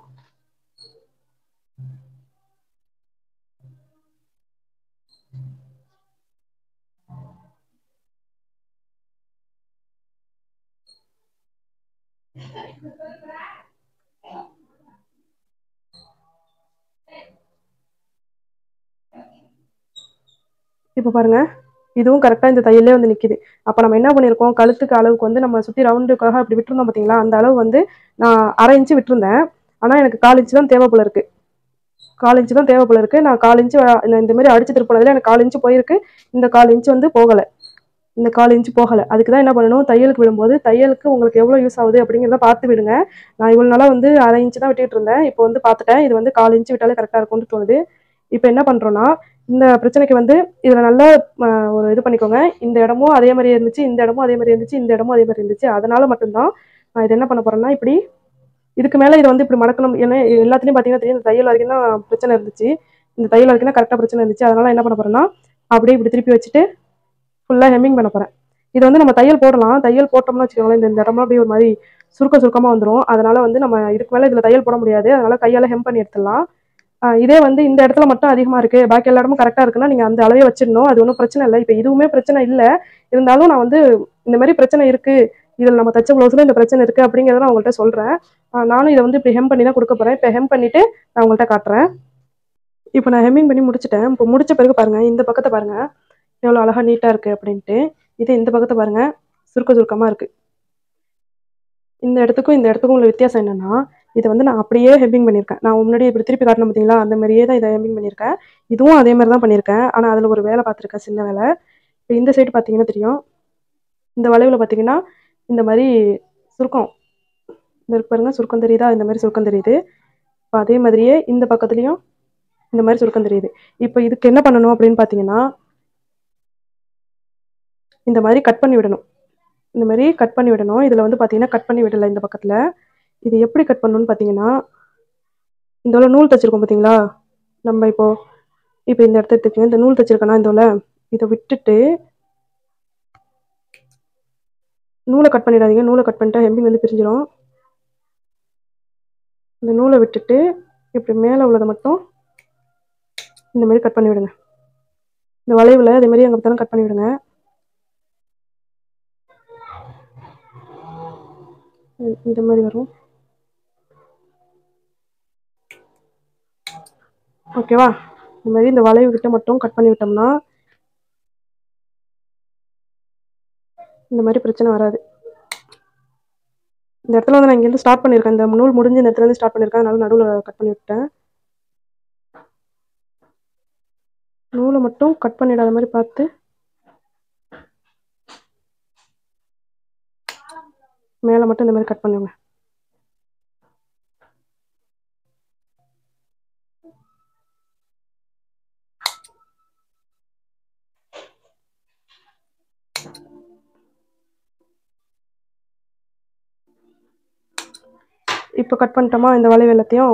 இப்போ பாருங்க இதுவும் கரெக்டாக இந்த தையலே வந்து நிற்கிது அப்போ நம்ம என்ன பண்ணியிருக்கோம் கழுத்துக்கு அளவுக்கு வந்து நம்ம சுற்றி ரவுண்டுக்காக இப்படி விட்டுருந்தோம் பார்த்தீங்களா அந்த அளவு வந்து நான் அரை இன்ச்சு விட்டுருந்தேன் ஆனால் எனக்கு கால் இன்ச்சு தான் தேவை போல இருக்கு கால் இன்ச்சு தான் தேவை போல இருக்கு நான் கால் இன்ச்சு வ- நான் இந்த மாதிரி அடிச்சு திருப்பினதுல எனக்கு கால் இன்ச்சு போயிருக்கு இந்த கால் இன்ச்சு வந்து போகலை இந்த கால் இன்ச்சு போகலை அதுக்கு தான் என்ன பண்ணணும் தையலுக்கு விடும்போது தையலுக்கு உங்களுக்கு எவ்வளோ யூஸ் ஆகுது அப்படிங்கிறத பார்த்து விடுங்க நான் இவ்வளோ நாளாக வந்து அரை இன்ச்சு தான் விட்டுட்டு இருந்தேன் இப்போ வந்து பார்த்துட்டேன் இது வந்து கால் இன்ச்சு விட்டாலே கரெக்டாக இருக்கும்னு தோணுது இப்போ என்ன பண்ணுறோன்னா இந்த பிரச்சனைக்கு வந்து இதில் நல்லா ஆஹ், ஒரு இது பண்ணிக்கோங்க இந்த இடமும் அதே மாதிரி இருந்துச்சு இந்த இடமும் அதே மாதிரி இருந்துச்சு இந்த இடமும் அதே மாதிரி இருந்துச்சு அதனால மட்டும்தான் நான் இது என்ன பண்ண போறேன்னா இப்படி இதுக்கு மேலே இதை வந்து இப்படி மடக்கணும் ஏன்னா எல்லாத்துலேயும் பார்த்தீங்கன்னா தெரியும் இந்த தையல் வரைக்கும் தான் பிரச்சனை இருந்துச்சு இந்த தையல் வரைக்கும் தான் கரெக்டாக பிரச்சனை இருந்துச்சு அதனால என்ன பண்ண போறேன்னா அப்படியே இப்படி திருப்பி வச்சுட்டு ஃபுல்லாக ஹெம்மிங் பண்ண போறேன் இது வந்து நம்ம தையல் போடலாம் தையல் போட்டோம்னு வச்சுக்கோங்களேன் இந்த இந்த இடம்லாம் அப்படியே ஒரு மாதிரி சுருக்க சுருக்கமாக வந்துடும் அதனால வந்து நம்ம இதுக்கு மேலே இதில் தையல் போட முடியாது அதனால கையால் ஹெம் பண்ணி எடுத்துடலாம் ஆஹ் இதே வந்து இந்த இடத்துல மட்டும் அதிகமாக இருக்குது பாக்கி எல்லா இடமும் கரெக்டாக இருக்குன்னா நீங்கள் அந்த அளவே வச்சிடணும் அது ஒன்றும் பிரச்சனை இல்லை இப்போ இதுவுமே பிரச்சனை இல்லை இருந்தாலும் நான் வந்து இந்த மாதிரி பிரச்சனை இருக்குது இதில் நம்ம தச்ச ப்ளவுஸில் இந்த பிரச்சனை இருக்குது அப்படிங்கிறத நான் உங்கள்கிட்ட சொல்கிறேன் நானும் இதை வந்து இப்படி ஹெம் பண்ணி தான் கொடுக்க போகிறேன் இப்போ ஹெம் பண்ணிவிட்டு நான் உங்கள்கிட்ட காட்டுறேன் இப்போ நான் ஹெம்மிங் பண்ணி முடிச்சிட்டேன் இப்போ முடிச்ச பிறகு பாருங்கள் இந்த பக்கத்தை பாருங்கள் எவ்வளோ அழகாக நீட்டாக இருக்குது அப்படின்ட்டு இது இந்த பக்கத்தை பாருங்கள் சுருக்க சுருக்கமாக இருக்குது இந்த இடத்துக்கும் இந்த இடத்துக்கும் உள்ள வித்தியாசம் என்னன்னா இதை வந்து நான் அப்படியே ஹெப்பிங் பண்ணியிருக்கேன் நான் முன்னாடி இப்படி திருப்பி காட்டணும் பார்த்தீங்களா அந்த மாதிரியே தான் இதை ஹெப்பிங் பண்ணியிருக்கேன் இதுவும் அதே மாதிரி தான் பண்ணியிருக்கேன் ஆனால் அதில் ஒரு வேலை பார்த்துருக்கேன் சின்ன வேலை இப்போ இந்த சைடு பார்த்தீங்கன்னா தெரியும் இந்த வளைவில் பார்த்தீங்கன்னா இந்த மாதிரி சுருக்கம் இந்த இருக்கு பாருங்க சுருக்கம் தெரியுதா இந்த மாதிரி சுருக்கம் தெரியுது இப்போ அதே மாதிரியே இந்த பக்கத்துலேயும் இந்த மாதிரி சுருக்கம் தெரியுது இப்போ இதுக்கு என்ன பண்ணணும் அப்படின்னு பார்த்தீங்கன்னா இந்த மாதிரி கட் பண்ணி விடணும் இந்த மாதிரி கட் பண்ணி விடணும் இதில் வந்து பார்த்தீங்கன்னா கட் பண்ணி விடலை இந்த பக்கத்தில் இது எப்படி கட் பண்ணணும்னு பார்த்தீங்கன்னா இந்த உள்ள நூல் தச்சிருக்கோம் பார்த்தீங்களா நம்ம இப்போ இப்போ இந்த இடத்த எடுத்துக்கங்க இந்த நூல் தச்சிருக்கேன்னா இந்த உள்ள இதை விட்டுட்டு நூலை கட் பண்ணிடாதீங்க நூலை கட் பண்ணிட்டா ஹெம்பிங் வந்து பிரிஞ்சிடும் இந்த நூலை விட்டுட்டு இப்படி மேலே உள்ளதை மட்டும் இந்த மாதிரி கட் பண்ணி விடுங்க இந்த வளைவில் அதே மாதிரி அங்கே பார்த்தாலும் கட் பண்ணி விடுங்க இந்த- இந்த மாதிரி வரும் ஓகேவா இந்த மாதிரி இந்த வளைவு கிட்ட மட்டும் கட் பண்ணி விட்டோம்னா இந்த மாதிரி பிரச்சனை வராது இந்த இடத்துல வந்து நான் இங்கேருந்து ஸ்டார்ட் பண்ணியிருக்கேன் இந்த நூல் முடிஞ்ச இந்த இடத்துல இருந்து ஸ்டார்ட் பண்ணியிருக்கேன் அதனால நடுவில் கட் பண்ணி விட்டேன் நூலை மட்டும் கட் பண்ணிடாத மாதிரி பார்த்து மேலே மட்டும் இந்த மாதிரி கட் பண்ணுங்க இப்போ கட் பண்ணிட்டோமா இந்த வளைவு எல்லாத்தையும்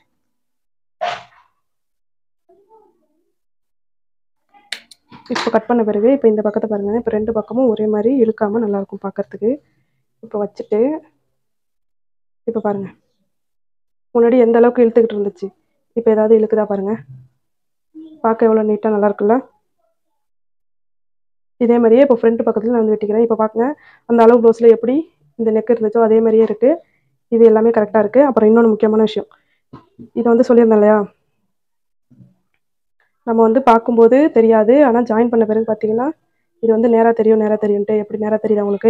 இப்போ கட் பண்ண பிறகு இப்போ இந்த பக்கத்தை பாருங்க இப்போ ரெண்டு பக்கமும் ஒரே மாதிரி இழுக்காம நல்லா இருக்கும் பார்க்கறதுக்கு இப்போ வச்சுட்டு இப்போ பாருங்க முன்னாடி எந்த அளவுக்கு இழுத்துக்கிட்டு இருந்துச்சு இப்போ ஏதாவது இழுக்குதா பாருங்க பார்க்க எவ்வளோ நீட்டாக நல்லா இருக்குல்ல இதே மாதிரியே இப்போ ஃப்ரண்ட் பக்கத்துல நான் வந்து வெட்டிக்கிறேன் இப்போ பாருங்க அந்த அளவு ப்ளவுஸில் எப்படி இந்த நெக் இருந்துச்சோ அதே மாதிரியே இருக்கு இது எல்லாமே கரெக்டாக இருக்கு அப்புறம் இன்னொன்று முக்கியமான விஷயம் இதை வந்து சொல்லியிருந்தேன் இல்லையா நம்ம வந்து பார்க்கும்போது தெரியாது ஆனால் ஜாயின் பண்ண பிறகு பார்த்தீங்கன்னா இது வந்து நேராக தெரியும் நேராக தெரியும்ட்டு எப்படி நேராக தெரியுது உங்களுக்கு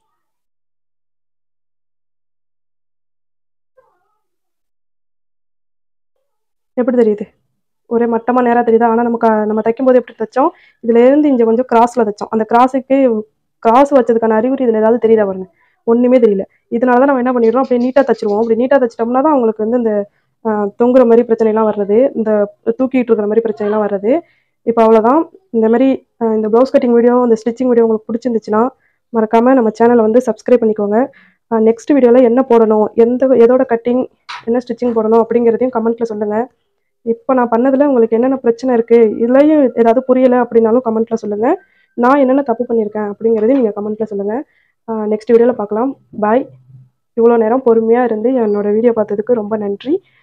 எப்படி தெரியுது ஒரே மட்டமாக நேராக தெரியுதா ஆனால் நமக்கு அஹ், நம்ம தைக்கும்போது எப்படி தைச்சோம் இதுலேருந்து இங்கே கொஞ்சம் கிராஸில் தைச்சோம் அந்த கிராஸுக்கு கிராஸ் வச்சதுக்கான அறிகுறி இதில் ஏதாவது தெரியுதா பாருங்க ஒன்றுமே தெரியல இதனால தான் நம்ம என்ன பண்ணிடுறோம் அப்படியே நீட்டாக தச்சிருவோம் அப்படி நீட்டாக தச்சிட்டோம்னா தான் அவங்களுக்கு வந்து இந்த அஹ், தொங்குற மாதிரி பிரச்சனைலாம் வர்றது இந்த தூக்கிட்டு இருக்கிற மாதிரி பிரச்சனைலாம் வர்றது இப்போ அவ்வளோதான் இந்த மாதிரி அஹ், இந்த ப்ளவுஸ் கட்டிங் வீடியோ இந்த ஸ்டிச்சிங் வீடியோ உங்களுக்கு பிடிச்சிருந்துச்சுன்னா மறக்காமல் நம்ம சேனலை வந்து சப்ஸ்கிரைப் பண்ணிக்கோங்க நெக்ஸ்ட் வீடியோவில் என்ன போடணும் எந்த எதோட கட்டிங் என்ன ஸ்டிச்சிங் போடணும் அப்படிங்கிறதையும் கமெண்ட்டில் சொல்லுங்கள் இப்போ நான் பண்ணதில் உங்களுக்கு என்னென்ன பிரச்சனை இருக்குது இதுலையும் ஏதாவது புரியலை அப்படின்னாலும் கமெண்ட்டில் சொல்லுங்கள் நான் என்னென்ன தப்பு பண்ணியிருக்கேன் அப்படிங்கிறதையும் நீங்கள் கமெண்ட்டில் சொல்லுங்கள் நெக்ஸ்ட் வீடியோவில் பார்க்கலாம் பாய் இவ்வளோ நேரம் பொறுமையாக இருந்து என்னோட வீடியோ பார்த்ததுக்கு ரொம்ப நன்றி